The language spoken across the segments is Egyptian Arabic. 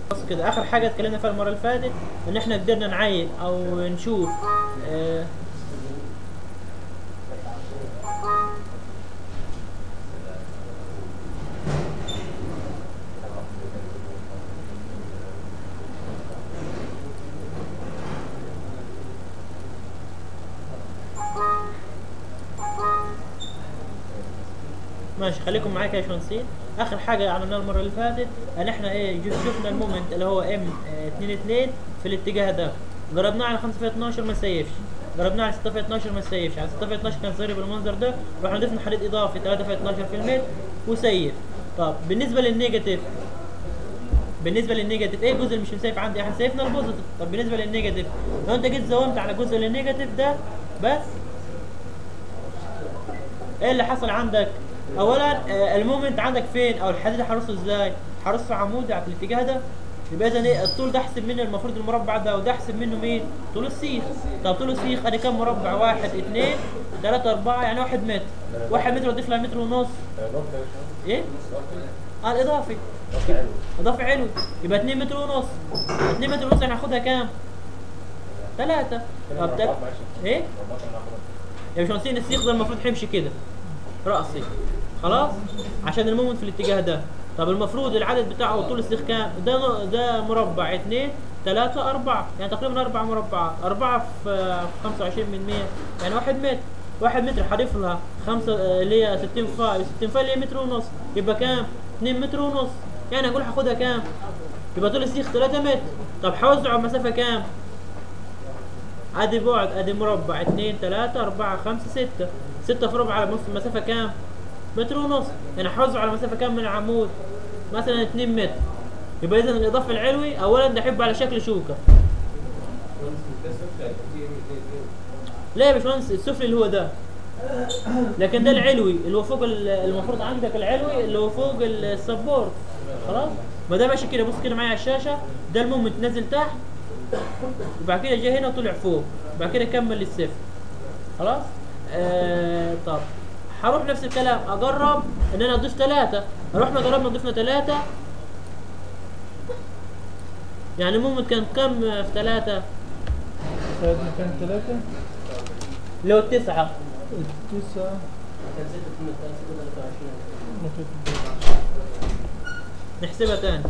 بس كده اخر حاجه اتكلمنا فيها المره اللي فاتت ان احنا قدرنا نعين او نشوف آه ماشي خليكم معايا كده يا باشمهندسين اخر حاجه عملناها المره اللي فاتت ان احنا ايه جو- شفنا المومنت اللي هو ام 2 2 في الاتجاه ده جربناه على 5 في 12 ما سيفش جربناه على 6 في 12 ما سيفش على 6 في 12 كان صغير بالمنظر ده رحنا ضفنا حديد اضافي 3 في 12 في المتر وسيف طب بالنسبه للنيجاتيف بالنسبه للنيجاتيف ايه الجزء اللي مش مسيف عندي احنا سيفنا البوزيتيف طب بالنسبه للنيجاتيف لو انت جيت زومت على الجزء النيجاتيف ده بس ايه اللي حصل عندك اولا آه، المومنت عندك فين او الحديد هرصه ازاي هرصه عمودي على الاتجاه ده يبقى اذا ايه الطول ده احسب منه المفروض المربع ده وده احسب منه مين طول السيخ طب طول السيخ ادي كام مربع واحد اثنين ثلاثة أربعة يعني واحد متر واحد متر اضيف لها متر ونص ايه؟ اه الاضافي اضافي علوي يبقى 2 متر ونص 2 متر ونص هناخدها كام؟ ثلاثة طب تل... ايه؟ يا باشمهندسين السيخ ده المفروض هيمشي كده رأسي خلاص عشان المومنت في الاتجاه ده طب المفروض العدد بتاعه طول السيخ كام ده ن- ده مربع اثنين ثلاثة أربعة يعني تقريبا أربع مربعات أربعة في في 25 من 100 يعني واحد متر واحد متر حرف لها خمسة آه، اللي هي 60 فاي 60 فاي اللي هي متر ونص يبقى كام؟ 2 متر ونص يعني أقول هاخدها كام؟ يبقى طول السيخ 3 متر طب هوزعه مسافة كام؟ ادي بعد ادي مربع 2 3 4 5 6 6 في ربع على مس- مسافه كام؟ متر ونص يعني هوزع على مسافه كام من العمود؟ مثلا 2 متر يبقى اذا الاضافه العلوي اولا ده يحب على شكل شوكه لا يا باشمهندس السفلي اللي هو ده لكن ده العلوي اللي هو فوق ال- المفروض عندك العلوي اللي هو فوق السبورت خلاص ما ده ماشي كده بص كده معايا على الشاشه ده المومنت نزل تحت وبعد كده جه هنا وطلع فوق بعد كده كمل للصفر خلاص آه طب هروح نفس الكلام اجرب ان انا اضيف ثلاثة رحنا جربنا ضفنا ثلاثة يعني المومنت كان كم في ثلاثة ساعدنا كان ثلاثة اللي هو التسعة تسعة مكتوب نحسبها تاني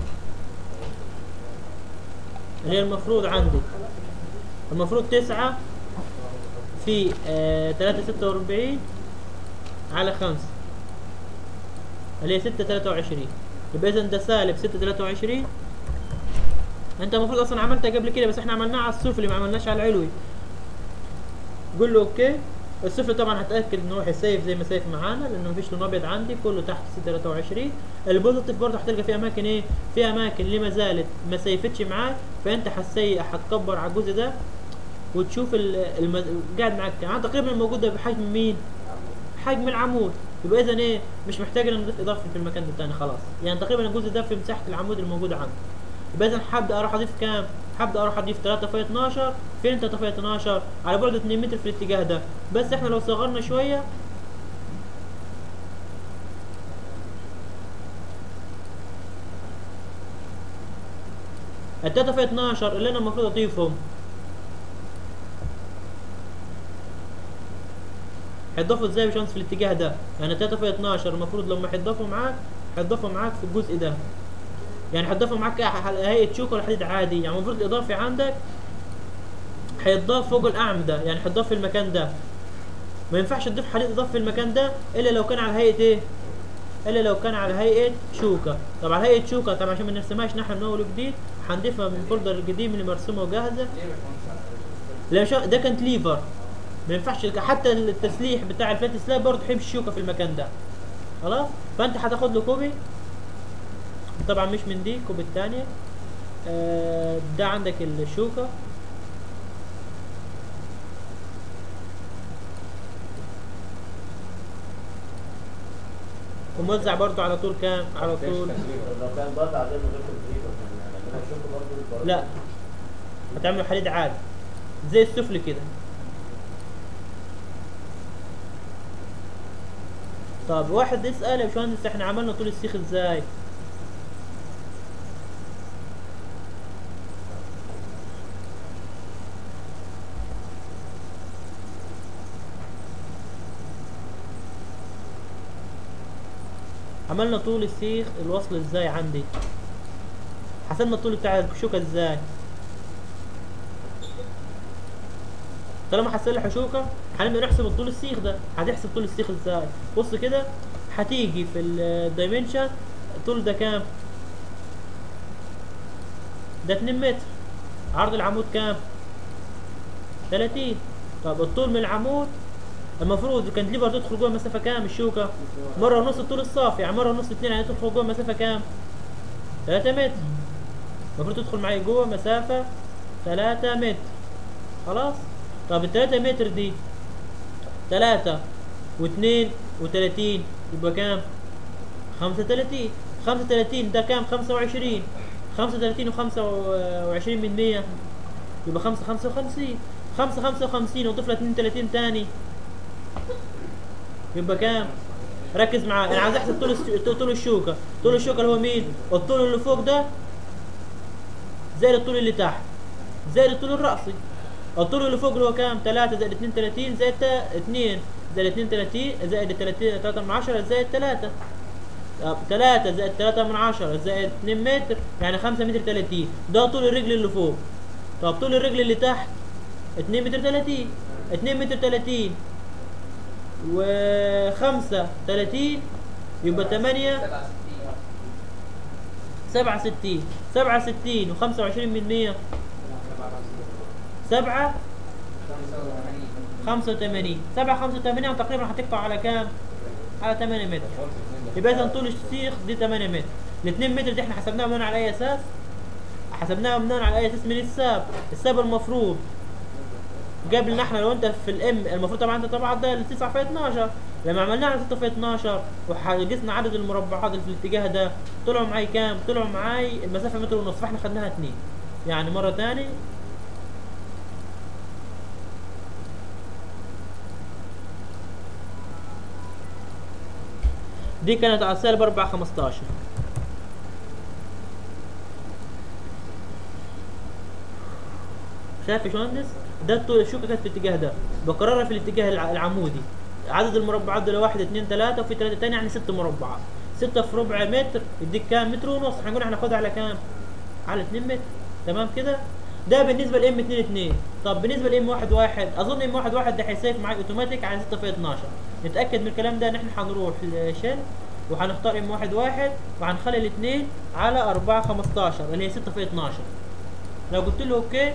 اللي هي المفروض عندي المفروض تسعة في آه تلاتة ستة وأربعين على خمسة اللي هي ستة تلاتة وعشرين يبقى إذا ده سالب ستة تلاتة وعشرين أنت المفروض أصلا عملتها قبل كده بس إحنا عملناها على السفلي ما عملناش على العلوي قول له أوكي السفلي طبعا هتأكد إن هو هيسيف زي ما سيف معانا لأنه مفيش لون أبيض عندي كله تحت ستة تلاتة وعشرين البوزيتيف برضه هتلقى في أماكن إيه؟ في أماكن اللي ما زالت ما سيفتش معاك فأنت هتسي هتكبر على الجزء ده وتشوف ال- الم... قاعد معاك كام يعني تقريبا الموجود ده بحجم مين؟ حجم العمود يبقى اذا ايه مش محتاج ان نضيف اضافه في المكان ده تاني خلاص يعني تقريبا الجزء ده في مساحه العمود الموجوده عندي يبقى اذا هبدا اروح اضيف كام؟ هبدا اروح اضيف 3 في 12 فين 3 في 12 على بعد 2 متر في الاتجاه ده بس احنا لو صغرنا شويه التلاتة في 12 اللي انا المفروض اضيفهم هيتضافوا ازاي يا باشمهندس في الاتجاه ده يعني 3 في 12 المفروض لما هيتضافوا معاك هيتضافوا معاك في الجزء ده يعني هيتضافوا معاك ح- هيئه شوكه ولا حديد عادي يعني المفروض الاضافي عندك هيتضاف فوق الاعمده يعني هيتضاف في المكان ده ما ينفعش تضيف حديد اضافي في المكان ده الا لو كان على هيئه ايه الا لو كان على هيئه شوكه طب على هيئه شوكه طبعا عشان ما نرسمهاش نحن من اول وجديد هنضيفها من الفولدر القديم اللي مرسومه وجاهزه لا مش ده كانت ليفر ما ينفعش حتى التسليح بتاع الفلات سلاب برضه هيمشي الشوكه في المكان ده خلاص فانت هتاخد له كوبي طبعا مش من دي كوبي الثانيه آه ده عندك الشوكه وموزع برضه على طول كام على طول لو كان برضه عايزين من غير تدريب كان هنعملها شغل برضه لا هتعمل حديد عادي زي السفلي كده طب واحد يسأل يا باشمهندس احنا عملنا طول السيخ ازاي؟ عملنا طول السيخ الوصل ازاي عندي حسبنا الطول بتاع الحشوكة ازاي طالما حسبنا الحشوكة هنبدأ نحسب الطول السيخ ده هتحسب طول السيخ ازاي بص كده هتيجي في الدايمنشن الطول ده كام ده 2 متر عرض العمود كام 30 طب الطول من العمود المفروض الكانتليفر تدخل جوه مسافه كام الشوكه مره ونص الطول الصافي يعني مره ونص اتنين يعني تدخل جوه مسافه كام 3 متر المفروض تدخل معايا جوه مسافه 3 متر خلاص طب ال 3 متر دي 3 و2 و30 يبقى كام 35 35 ده كام 25 35 و25 من 100 يبقى 5 55 5 55 وضيف لها 32 تاني يبقى كام؟ ركز معايا انا عايز احسب طول الس- طول الشوكه طول الشوكه اللي هو مين؟ الطول اللي فوق ده زائد الطول اللي تحت زائد الطول الرأسي الطول اللي فوق اللي هو كام؟ 3 زائد 32 زائد 2 زائد 32 زائد 30 3 من 10 زائد 3 طب 3 زائد 3 من 10 زائد 2 متر يعني 5 متر 30 ده طول الرجل اللي فوق طب طول الرجل اللي تحت 2 متر 30 2 متر 30 و 5 30 يبقى 8 67 67 و25 من 100 7 85 7 85 تقريبا هتقطع على كام؟ على 8 متر يبقى اذا طول السيخ دي 8 متر ال 2 متر دي احنا حسبناها بناء على اي اساس؟ حسبناها بناء على اي اساس من الساب الساب المفروض قبل احنا لو انت في الام المفروض طبعا انت طبعا ده ال 9 في 12 لما عملناها على 6 في 12 وقسنا عدد المربعات اللي في الاتجاه ده طلعوا معاي كام؟ طلعوا معاي المسافه متر ونص فاحنا خدناها 2 يعني مره ثاني دي كانت على سالب 4 15 شايف يا باشمهندس ده الطول الشوكه كانت في الاتجاه ده بكررها في الاتجاه الع- العمودي عدد المربعات دول واحد اثنين ثلاثة وفي ثلاثة تاني يعني ست مربعات ستة في ربع متر يديك كام متر ونص احنا قلنا هناخدها على كام؟ على 2 متر تمام كده؟ ده بالنسبة لام 2 2 طب بالنسبة لام 1 1 اظن ام 1 1 ده هيسيف معاك اوتوماتيك على 6 في 12 نتأكد من الكلام ده ان احنا هنروح لشيل وهنختار ام 1 1 وهنخلي الاثنين على 4 15 اللي هي 6 في 12 لو قلت له اوكي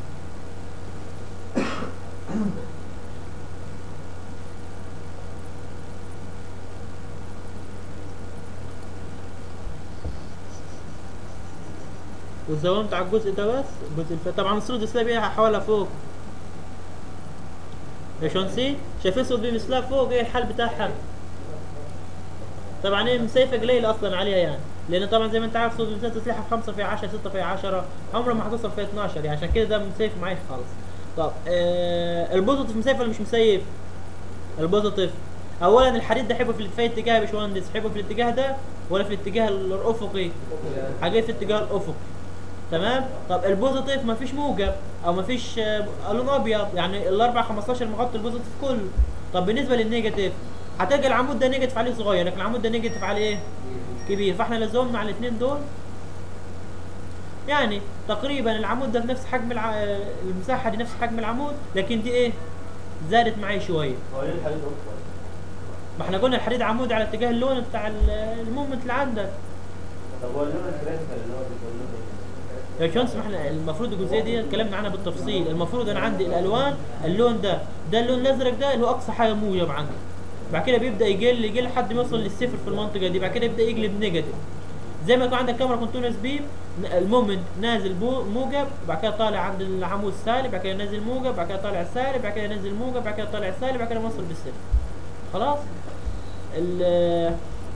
وزومت على الجزء ده بس الجزء الف... طبعا السود السلبي هحولها فوق يا شونسي شايفين السود بمثلها فوق ايه الحل بتاعها طبعا هي مسيفه قليل اصلا عليها يعني لان طبعا زي ما انت عارف صوت بمثلها تسليحها في 5 في 10 6 في 10 عمرها ما هتوصل في 12 يعني عشان كده ده مسيف معايا خالص طب آه البوزيتيف مسيف ولا مش مسيف البوزيتيف اولا الحديد ده حبه في الاتجاه اتجاه يا باشمهندس حبه في الاتجاه ده ولا في الاتجاه الافقي حاجه في الاتجاه الافقي تمام طب البوزيتيف ما فيش موجب او ما فيش آه، لون ابيض يعني الاربع 15 مغطي البوزيتيف كله طب بالنسبه للنيجاتيف هتلقى العمود ده نيجاتيف عليه صغير لكن العمود ده نيجاتيف عليه ايه كبير فاحنا لزومنا على الاثنين دول يعني تقريبا العمود ده بنفس حجم الع... آه، المساحه دي نفس حجم العمود لكن دي ايه زادت معي شويه هو ليه الحديد اكبر؟ ما احنا قلنا الحديد عمودي على اتجاه اللون بتاع ال- المومنت اللي عندك طب هو اللون الكلاسيكال اللي هو بيبقى اللون ايه؟ يا باشمهندس ما احنا المفروض الجزئيه دي اتكلمنا عنها بالتفصيل المفروض انا عندي الالوان اللون ده ده اللون الازرق ده اللي هو اقصى حاجه موجب عندي بعد كده بيبدا يقل يقل لحد ما يوصل للصفر في المنطقه دي بعد كده يبدا يقلب نيجاتيف زي ما يكون عندك كاميرا كونتينوس بيم المومنت نازل بو موجب بعد كده طالع عند العمود سالب بعد كده نازل موجب بعد كده طالع سالب بعد كده نازل موجب بعد كده طالع سالب بعد كده موصل بالصفر خلاص ال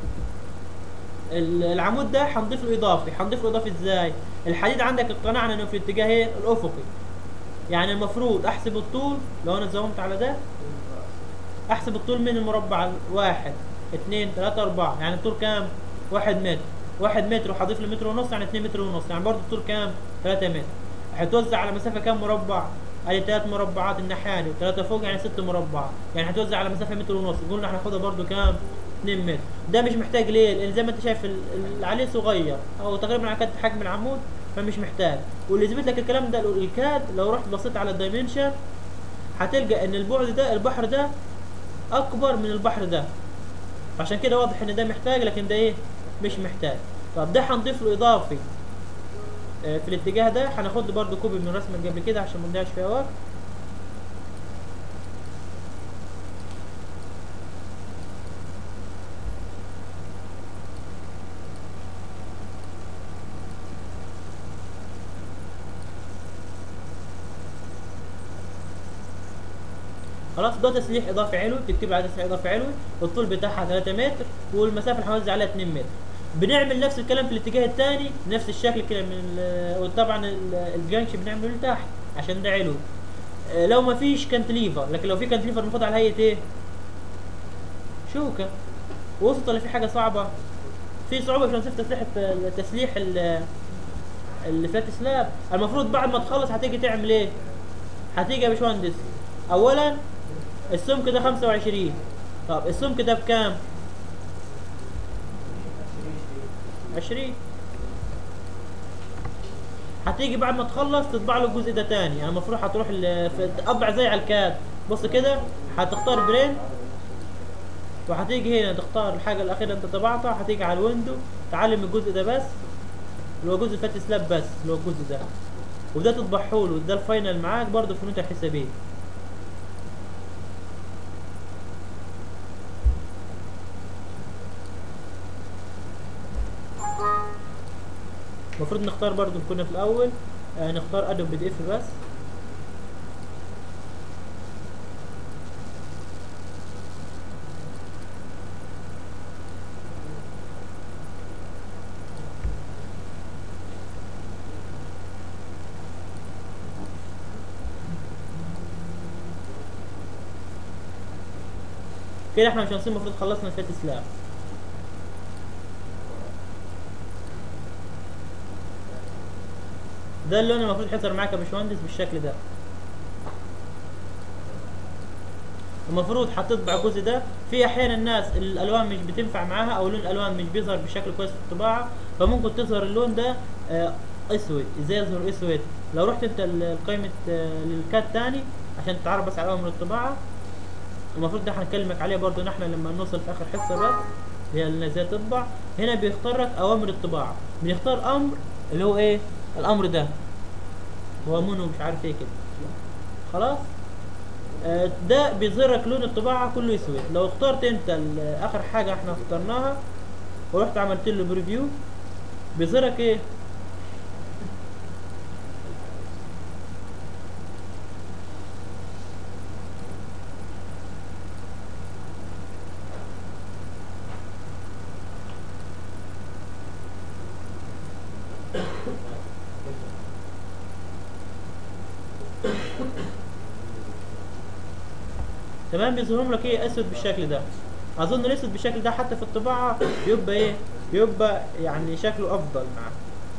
ال- العمود ده هنضيف له اضافي هنضيف له اضافي ازاي الحديد عندك اقتنعنا انه في الاتجاه ايه الافقي يعني المفروض احسب الطول لو انا زومت على ده احسب الطول من المربع واحد اثنين ثلاثة أربعة يعني الطول كام؟ واحد متر واحد متر وهضيف له متر ونص يعني اتنين متر ونص يعني برضه الطول كام؟ ثلاثة متر هتوزع على مسافة كام مربع؟ ادي ثلاث مربعات الناحية دي وثلاثة فوق يعني ست مربعات يعني هتوزع على مسافة متر ونص قلنا هناخدها برضه كام؟ 2 متر ده مش محتاج ليه لان زي ما انت شايف ال- اللي عليه صغير او تقريبا على قد حجم العمود فمش محتاج واللي يثبت لك الكلام ده الكاد لو رحت بصيت على الدايمنشن هتلقى ان البعد ده البحر ده اكبر من البحر ده عشان كده واضح ان ده محتاج لكن ده ايه مش محتاج طب ده هنضيف له اضافي آه، في الاتجاه ده هناخد له برده كوبي من الرسمه اللي قبل كده عشان ما نضيعش فيها وقت خلاص ده تسليح اضافي علوي بتكتب على تسليح اضافي علوي الطول بتاعها 3 متر والمسافه اللي هنوزع عليها 2 متر بنعمل نفس الكلام في الاتجاه الثاني نفس الشكل كده من ال- وطبعا ال- الجانش بنعمله لتحت عشان ده علوي آه، لو ما فيش كانتليفر لكن لو في كانتليفر المفروض على هيئه ايه شوكه وسط ولا في حاجه صعبه في صعوبه في تنسيق تسليح الت- تسليح ال- الفلات سلاب المفروض بعد ما تخلص هتيجي تعمل ايه هتيجي يا باشمهندس اولا السمك ده 25 طب السمك ده بكام 20 هتيجي بعد ما تخلص تطبع له الجزء ده تاني يعني المفروض هتروح ال- في- تطبع زي على الكاد بص كده هتختار برين وهتيجي هنا تختار الحاجه الاخيره اللي انت طبعتها هتيجي على الويندو تعلم الجزء ده بس اللي هو جزء فات سلاب بس اللي هو الجزء ده وده تطبعه له ده الفاينل معاك برضه في النوتة الحسابيه المفروض نختار برضو كنا في الاول آه نختار ادوب بي دي اف بس كده احنا مش هنصير المفروض خلصنا الفات سلاب ده اللون المفروض يحصل معاك يا باشمهندس بالشكل ده المفروض هتطبع الجزء ده في احيانا الناس الالوان مش بتنفع معاها او لون الالوان مش بيظهر بشكل كويس في الطباعه فممكن تظهر اللون ده آه، اسود ازاي يظهر اسود لو رحت انت ل- لقائمه آه، للكاد تاني عشان تتعرف بس على اوامر الطباعه المفروض ده هنكلمك عليه برضو نحن لما نوصل في اخر حصه بس اللي هي اللي ازاي تطبع هنا بيختار لك اوامر الطباعه بنختار امر اللي هو ايه الامر ده هو مونو مش عارف ايه كده خلاص آه، ده بيظهر لك لون الطباعه كله اسود لو اخترت انت ال- اخر حاجه احنا اخترناها ورحت عملت له بريفيو بيظهر لك ايه تمام بيظهرهم لك ايه اسود بالشكل ده اظن الاسود بالشكل ده حتى في الطباعه بيبقى ايه بيبقى يعني شكله افضل معاه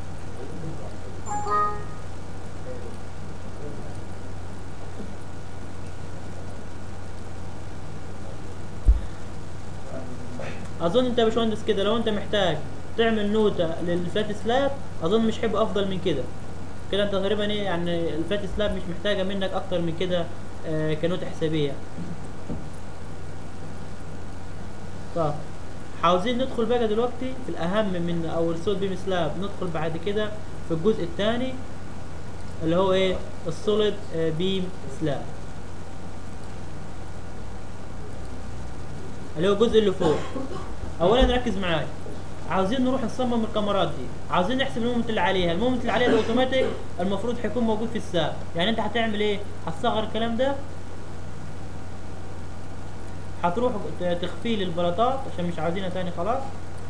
اظن انت يا باشمهندس كده لو انت محتاج تعمل نوتة للفلات سلاب اظن مش هيبقى افضل من كده كده انت تقريبا ايه يعني الفلات سلاب مش محتاجه منك اكتر من كده آه كنوتة حسابيه طب عاوزين ندخل بقى دلوقتي في الاهم من او السولid بيم سلاب ندخل بعد كده في الجزء الثاني اللي هو ايه السوليد بيم سلاب اللي هو الجزء اللي فوق اولا ركز معايا عاوزين نروح نصمم الكاميرات دي عاوزين نحسب المومنت اللي عليها المومنت اللي عليها ده اوتوماتيك المفروض هيكون موجود في الساب يعني انت هتعمل ايه هتصغر الكلام ده هتروح ت- تخفيه للبلاطات عشان مش عاوزينها تاني خلاص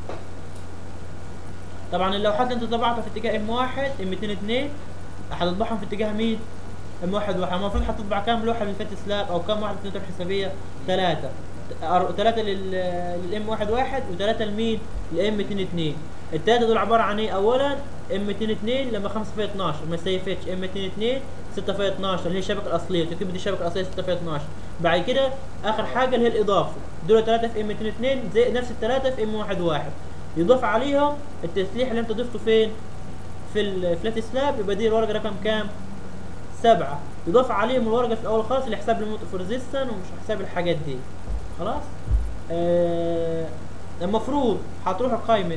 طبعا اللوحات اللي انت طبعتها في اتجاه ام واحد ام اتنين اتنين هتطبعهم في اتجاه مين؟ ام واحد واحد المفروض هتطبع كام لوحه للفات سلاب او كام واحده في الحسابيه؟ ثلاثه ثلاثه للام واحد واحد وثلاثه لمين؟ لام اتنين اتنين الثلاثه دول عباره عن ايه؟ اولا ام 2 2 لما 5 في 12 ما سيفتش ام 2 2 6 في 12 اللي هي الشبكه الاصليه تكتب دي الشبكه الاصليه 6 في 12 بعد كده اخر حاجه اللي هي الاضافه دول 3 في ام 2 2 زي نفس الثلاثه في ام 1 1 يضاف عليهم التسليح اللي انت ضفته فين في الفلات سلاب يبقى دي الورقه رقم كام سبعة يضاف عليهم الورقه في الاول خالص اللي حساب الموت اوف ريزيستن ومش حساب الحاجات دي خلاص آه المفروض هتروح لقائمه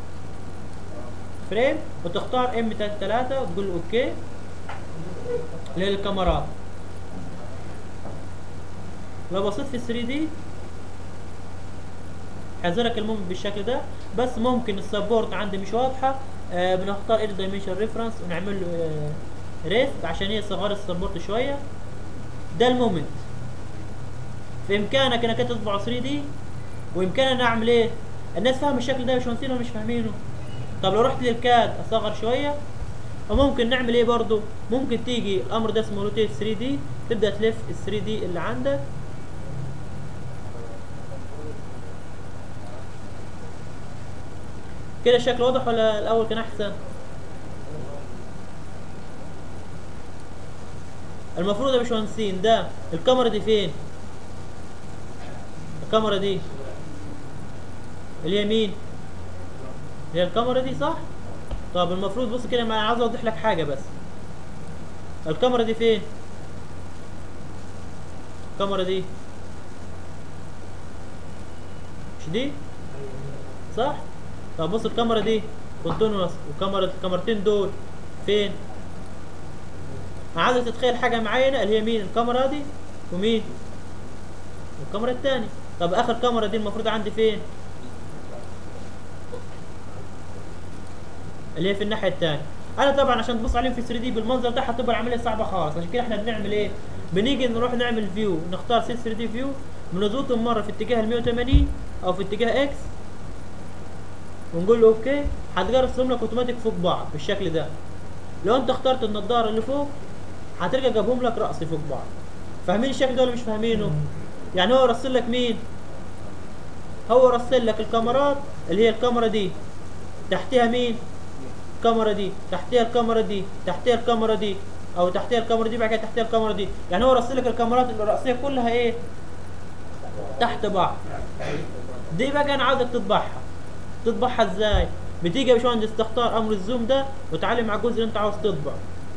فريم وتختار ام 3 وتقول له اوكي اللي هي الكاميرات لو بصيت في 3 دي هيظهرك المومنت بالشكل ده بس ممكن السبورت عندي مش واضحه آه بنختار ايد دايمنشن ريفرنس ونعمل له آه ريست عشان هي صغار السبورت شويه ده المومنت في امكانك انك انت تطبعه 3 دي وامكاننا اعمل ايه الناس فاهمه الشكل ده يا باشمهندسين ولا مش فاهمينه طب لو رحت للكاد اصغر شويه وممكن نعمل ايه برضو ممكن تيجي الامر ده اسمه روتيت 3 دي تبدا تلف ال 3 دي اللي عندك كده الشكل واضح ولا الاول كان احسن المفروض يا باشمهندسين ده الكاميرا دي فين الكاميرا دي اللي هي مين هي الكاميرا دي صح طب المفروض بص كده ما انا عاوز اوضح لك حاجه بس الكاميرا دي فين الكاميرا دي مش دي صح طب بص الكاميرا دي كونتينوس وكاميرا الكاميرتين دول فين انا عايزك تتخيل حاجه معينه اللي هي مين الكاميرا دي ومين والكاميرا الثانيه طب اخر كاميرا دي المفروض عندي فين اللي هي في الناحيه الثانيه انا طبعا عشان تبص عليهم في 3 دي بالمنظر ده هتبقى العمليه صعبه خالص عشان كده احنا بنعمل ايه بنيجي نروح نعمل فيو نختار سي 3 دي فيو بنظبطهم مره في اتجاه ال 180 او في اتجاه اكس ونقول له اوكي هتجرسهم لك اوتوماتيك فوق بعض بالشكل ده لو انت اخترت النضاره اللي فوق هتلقى جابهم لك رأسي فوق بعض فاهمين الشكل ده ولا مش فاهمينه يعني هو رسل لك مين هو رسل لك الكاميرات اللي هي الكاميرا دي تحتها مين الكاميرا دي تحتها الكاميرا دي تحتها الكاميرا دي او تحتها الكاميرا دي بعد كده تحتها الكاميرا دي يعني هو رسل لك الكاميرات الرئيسيه كلها ايه تحت بعض دي بقى انا عاوزك تطبعها تطبعها ازاي بتيجي يا باشمهندس تختار امر الزوم ده وتعلم على الجزء اللي انت عاوز تطبعه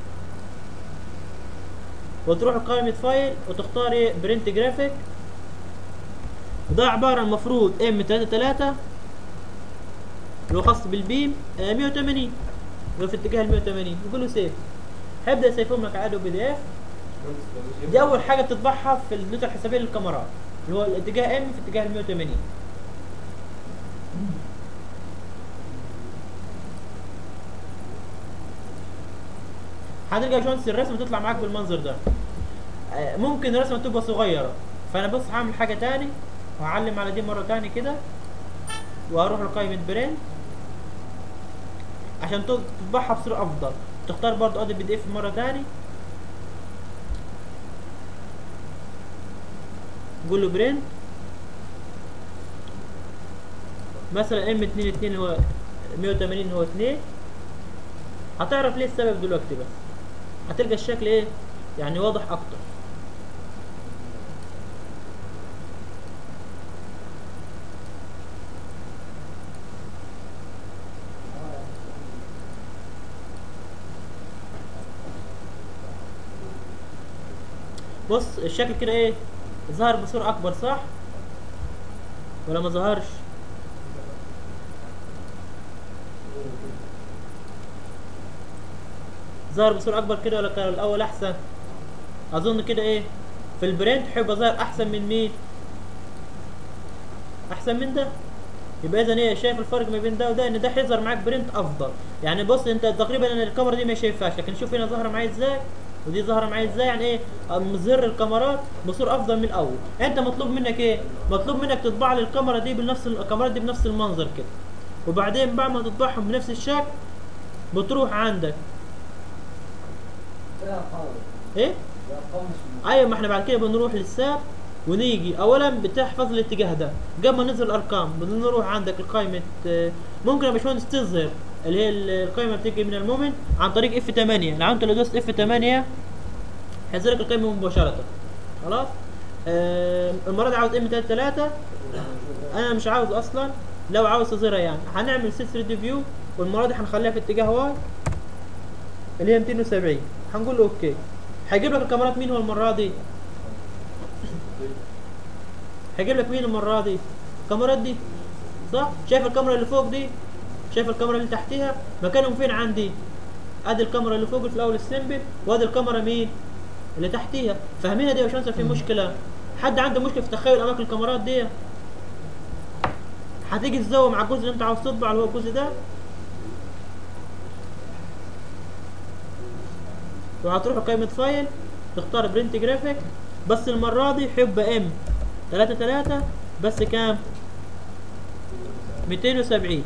وتروح لقائمة فايل وتختار ايه برنت جرافيك وده عبارة عن المفروض ام 33 اللي هو خاص بالبيم آه 180 اللي في اتجاه ال 180 نقول له سيف هيبدا يسيفهم لك عادي بي دي اف دي اول حاجه بتطبعها في النسخه الحسابيه للكاميرات اللي هو الاتجاه ام في اتجاه ال 180 هتلقى يا باشمهندس الرسمه تطلع معاك بالمنظر ده آه، ممكن الرسمه تبقى صغيره فانا بص هعمل حاجه تاني وهعلم على دي مره تاني كده وهروح لقائمه برنت عشان تطبعها بصوره افضل تختار برضو ادي بي دي اف مره تاني قول له برنت مثلا ام 2 2 هو 180 هو 2 هتعرف ليه السبب دلوقتي بس هتلقى الشكل ايه يعني واضح اكتر بص الشكل كده ايه ظهر بصورة اكبر صح ولا ما ظهرش ظهر بصورة اكبر كده ولا كان الاول احسن اظن كده ايه في البرنت هيبقى ظاهر احسن من مين احسن من ده يبقى اذا ايه شايف الفرق ما بين ده وده ان ده هيظهر معاك برنت افضل يعني بص انت تقريبا أنا الكاميرا دي ما شايفهاش لكن شوف هنا ظاهره معايا ازاي ودي ظاهره معايا ازاي يعني ايه مظهر الكاميرات بصوره افضل من الاول انت مطلوب منك ايه مطلوب منك تطبع لي الكاميرا دي بنفس الكاميرات دي بنفس المنظر كده وبعدين بعد ما تطبعهم بنفس الشكل بتروح عندك ايه ايوه ما احنا بعد كده بنروح للساب ونيجي اولا بتحفظ الاتجاه ده قبل ما ننزل الارقام بنروح عندك القائمه آه، ممكن يا باشمهندس تظهر اللي هي القائمه بتيجي من المومنت عن طريق اف 8 لو انت لو دوست اف 8 هيظهر لك القائمه مباشره خلاص آه المره دي عاوز ام 3 انا مش عاوز اصلا لو عاوز تظهرها يعني هنعمل سيس 3 فيو والمره دي هنخليها في اتجاه واي اللي هي 270 هنقول له اوكي هيجيب لك الكاميرات مين هو المره دي هيجيب لك مين المره دي الكاميرات دي صح شايف الكاميرا اللي فوق دي شايف الكاميرا اللي تحتها مكانهم فين عندي ادي الكاميرا اللي فوق في الاول السمبل وادي الكاميرا مين اللي تحتيها فاهمينها دي يا باشمهندس في مشكله حد عنده مشكله في تخيل اماكن الكاميرات دي هتيجي تزوم على الجزء اللي انت عاوز تطبع اللي هو الجزء ده وهتروح قائمة فايل تختار برنت جرافيك بس المرة دي هيبقى ام 3 3 بس كام 270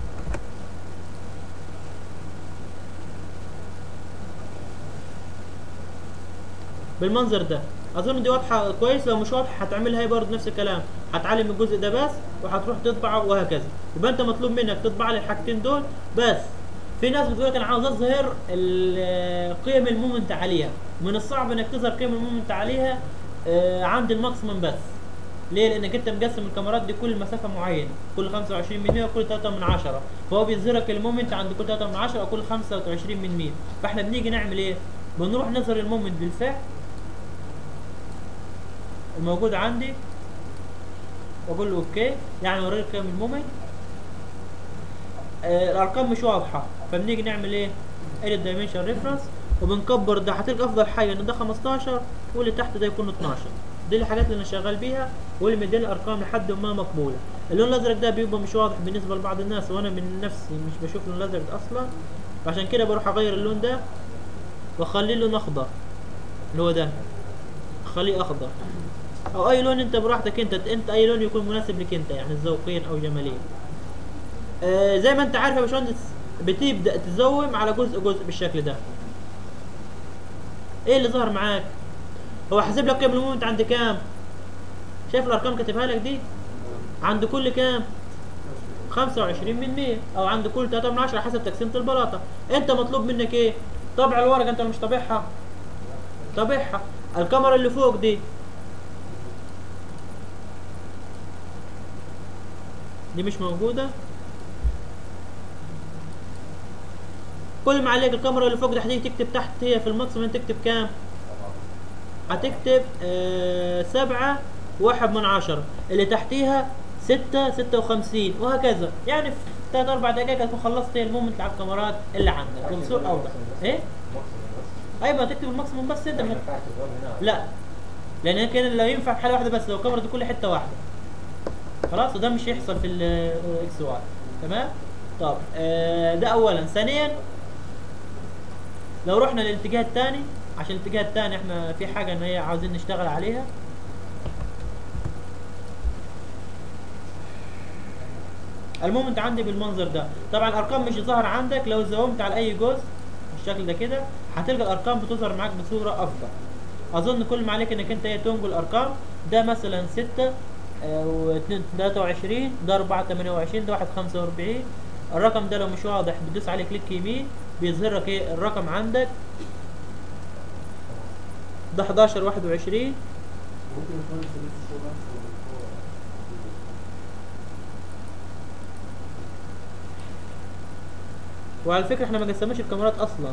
بالمنظر ده اظن دي واضحه كويس لو مش واضحه هتعملها هي برضه نفس الكلام هتعلم الجزء ده بس وهتروح تطبعه وهكذا يبقى انت مطلوب منك تطبع لي الحاجتين دول بس في ناس بتقول لك انا عاوز اظهر ال- قيم المومنت عليها من الصعب انك تظهر قيم المومنت عليها آه، عند الماكسيمم بس ليه؟ لانك انت مقسم الكاميرات دي كل مسافه معينه كل 25 من 100 وكل 3 من 10 فهو بيظهرك المومنت عند كل 3 من 10 او كل 25 من 100 فاحنا بنيجي نعمل ايه؟ بنروح نظهر المومنت بالفعل الموجود عندي واقول له اوكي يعني اوريك كام المومنت آه الارقام مش واضحه فبنيجي نعمل ايه edit dimension reference وبنكبر ده هتلقى افضل حاجه ان ده 15 واللي تحت ده يكون 12 دي الحاجات اللي انا شغال بيها واللي مديني ارقام لحد ما مقبوله اللون الازرق ده بيبقى مش واضح بالنسبه لبعض الناس وانا من نفسي مش بشوف اللون الازرق ده اصلا فعشان كده بروح اغير اللون ده واخليه لون اخضر اللي هو ده اخليه اخضر او اي لون انت براحتك انت انت اي لون يكون مناسب لك انت يعني ذوقيا او جماليا آه زي ما انت عارف يا باشمهندس بتبدا تزوم على جزء جزء بالشكل ده ايه اللي ظهر معاك هو حاسب لك قيم المومنت عند كام شايف الارقام كاتبها لك دي عند كل كام 25 من 100 او عند كل 3 من 10 حسب تقسيمه البلاطه انت مطلوب منك ايه طبع الورقه انت مش طابعها طابعها الكاميرا اللي فوق دي دي مش موجودة كل ما عليك الكاميرا اللي فوق دي هتيجي تكتب تحت هي في الماكسيمم تكتب كام هتكتب آه سبعة واحد من عشرة اللي تحتيها ستة ستة وخمسين وهكذا يعني في تلات أربع دقايق هتكون خلصت هي المومنت على الكاميرات اللي عندك والصور أوضح إيه؟ أيوة تكتب الماكسيمم بس أنت من... لا لأن كان لو ينفع في حالة واحدة بس لو الكاميرا دي كل حتة واحدة خلاص وده مش هيحصل في الاكس واي تمام طب آه ده اولا ثانيا لو رحنا للاتجاه الثاني عشان الاتجاه الثاني احنا في حاجه ان هي عاوزين نشتغل عليها المومنت عندي بالمنظر ده طبعا الارقام مش ظاهره عندك لو زومت على اي جزء بالشكل ده كده هتلقى الارقام بتظهر معاك بصوره افضل اظن كل ما عليك انك انت ايه تنقل ارقام ده مثلا 6 و 23 ده 4 28 ده 1 45 الرقم ده لو مش واضح بتدوس عليه كليك يمين بيظهر لك ايه الرقم عندك ده 11 21 ممكن يكون في الصورة وعلى فكره احنا ما قسمناش الكاميرات اصلا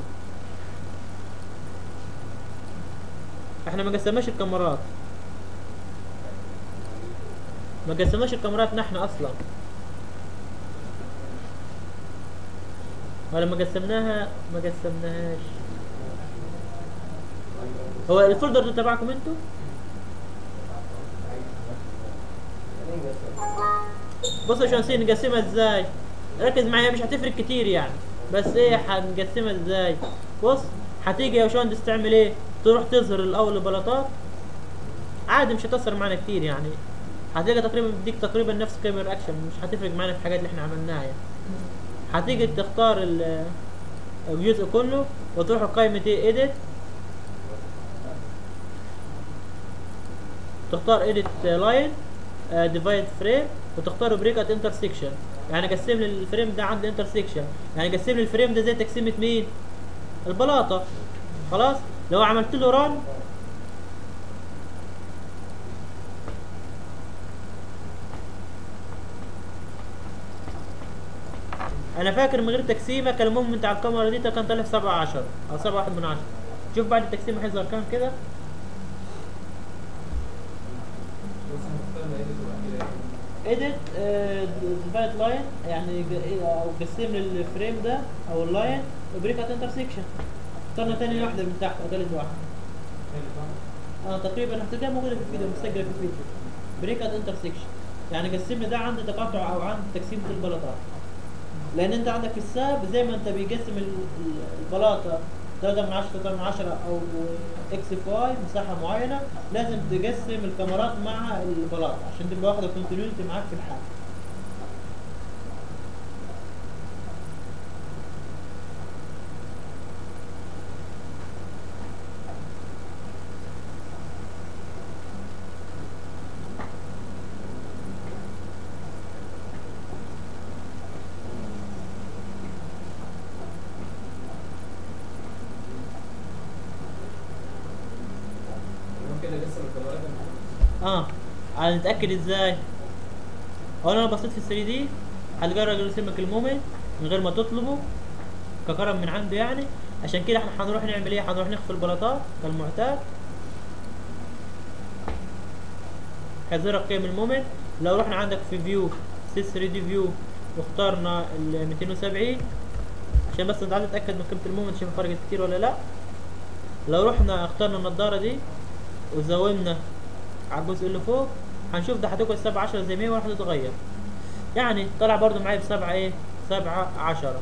احنا ما قسمناش الكاميرات ما قسمناش الكاميرات نحن اصلا ولما قسمناها ما قسمناهاش هو الفولدر ده تبعكم انتوا بصوا عشان نسيت نقسمها ازاي ركز معايا مش هتفرق كتير يعني بس ايه هنقسمها ازاي بص هتيجي يا باشمهندس تعمل ايه تروح تظهر الاول البلاطات عادي مش هتأثر معانا كتير يعني هتلاقي تقريبا بيديك تقريبا نفس كاميرا اكشن مش هتفرق معانا في الحاجات اللي احنا عملناها يعني هتيجي تختار ال- الجزء كله وتروح لقائمة ايه edit تختار edit line آه، divide frame وتختار break at intersection يعني قسم لي الفريم ده عند الانترسكشن يعني قسم لي الفريم ده زي تقسيمة مين البلاطة خلاص لو عملت له ران انا فاكر من غير تقسيمه كان المومنت على الكاميرا دي كان طالع 7 10 او 7 1 من 10 شوف بعد التقسيمه هيظهر كام كده اديت ديفايد لاين يعني ج- او قسم لي الفريم ده او اللاين وبريك ات انترسكشن اخترنا تاني واحده من تحت او تالت واحده اه تقريبا هتلاقيها موجوده في الفيديو مسجله في الفيديو بريك ات انترسكشن يعني قسم لي ده عند تقاطع او عند تقسيمه البلاطات لان انت عندك في الساب زي ما انت بيقسم ال- ال- البلاطه 3 من 10 3 من 10 او اكس اف واي مساحه معينه لازم تقسم الكاميرات مع البلاطه عشان تبقى واخده كونتينيوتي معاك في الحال ممكن اقسم الكاميرات اه هنتاكد ازاي اول انا بصيت في 3 دي هتجرب يرسم لك المومنت من غير ما تطلبه ككرم من عنده يعني عشان كده احنا هنروح نعمل ايه هنروح نخفي البلاطات كالمعتاد هيظهر لك قيم المومنت لو رحنا عندك في فيو 3 دي فيو واخترنا ال 270 عشان بس انت عايز تتاكد من قيمه المومنت شوف فرقت كتير ولا لا لو رحنا اخترنا النضاره دي وزودنا على الجزء اللي فوق هنشوف ده هتقعد سبعة عشرة زي ما هي ولا هتتغير يعني طلع برضو معايا بسبعة ايه سبعة عشرة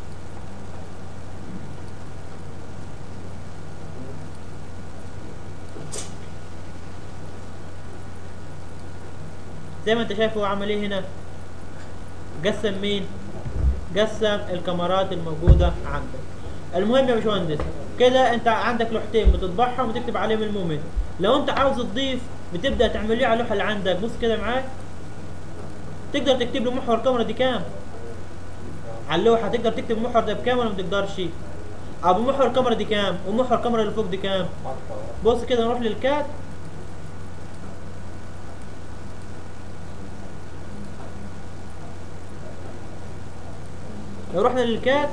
زي ما انت شايف هو عمل ايه هنا قسم مين قسم الكاميرات الموجودة عندك المهم يا باشمهندس كده انت عندك لوحتين بتطبعهم وتكتب عليهم المومنت لو انت عاوز تضيف بتبدا تعمل ليه على اللوحه اللي عندك بص كده معاك تقدر تكتب له محور الكاميرا دي كام على اللوحه تقدر تكتب المحور ده بكام ولا ما تقدرش ابو محور الكاميرا دي كام ومحور الكاميرا اللي فوق دي كام بص كده نروح للكات لو رحنا للكات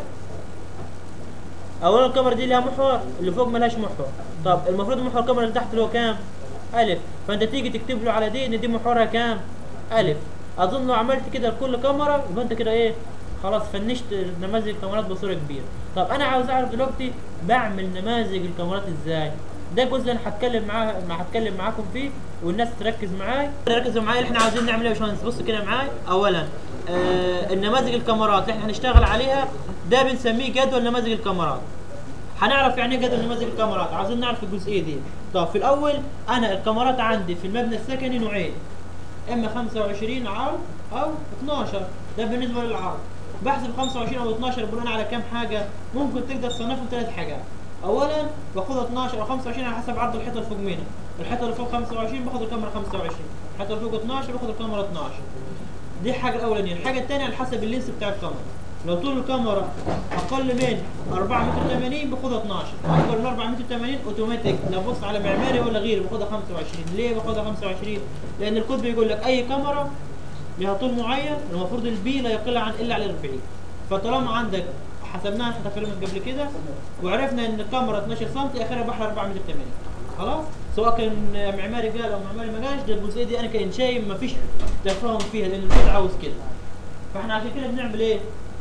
اولا الكاميرا دي لها محور اللي فوق ملهاش محور طب المفروض محور الكاميرا اللي تحت اللي هو كام الف فانت تيجي تكتب له على دي ان دي محورها كام الف اظن لو عملت كده لكل كاميرا يبقى انت كده ايه خلاص فنشت نماذج الكاميرات بصوره كبيره طب انا عاوز اعرف دلوقتي بعمل نماذج الكاميرات ازاي ده الجزء اللي انا هتكلم معاه ما هتكلم معاكم فيه والناس تركز معايا ركزوا معايا اللي احنا عاوزين نعمل ايه يا باشمهندس بص كده معايا اولا آه النماذج الكاميرات اللي احنا هنشتغل عليها ده بنسميه جدول نماذج الكاميرات هنعرف يعني ايه جدول نماذج الكاميرات عاوزين نعرف الجزئيه دي طب في الاول انا الكاميرات عندي في المبنى السكني نوعين اما 25 عرض او 12 ده بالنسبه للعرض بحسب 25 او 12 بناء على كام حاجه ممكن تقدر تصنفهم ثلاث حاجات اولا باخد 12 او 25 على حسب عرض الحيطه اللي فوق منها الحيطه اللي فوق 25 باخد الكاميرا 25 الحيطه اللي فوق 12 باخد الكاميرا 12 دي الحاجه الاولانيه الحاجه الثانيه على حسب اللينس بتاع الكاميرا لو طول الكاميرا اقل من 4 متر 80 باخدها 12 اكبر من 4 متر 80 اوتوماتيك لو بص على معماري ولا غيره باخدها 25 ليه باخدها 25 لان الكود بيقول لك اي كاميرا لها طول معين المفروض البي لا يقل عن الا على 40 فطالما عندك حسبناها احنا تقريبا قبل كده وعرفنا ان الكاميرا 12 سم اخرها بحر 4 متر 80 خلاص سواء كان معماري قال او معماري ما قالش ده الجزئيه دي انا كانشاي ما فيش تفاهم فيها لان الكود عاوز كده فاحنا عشان كده بنعمل ايه؟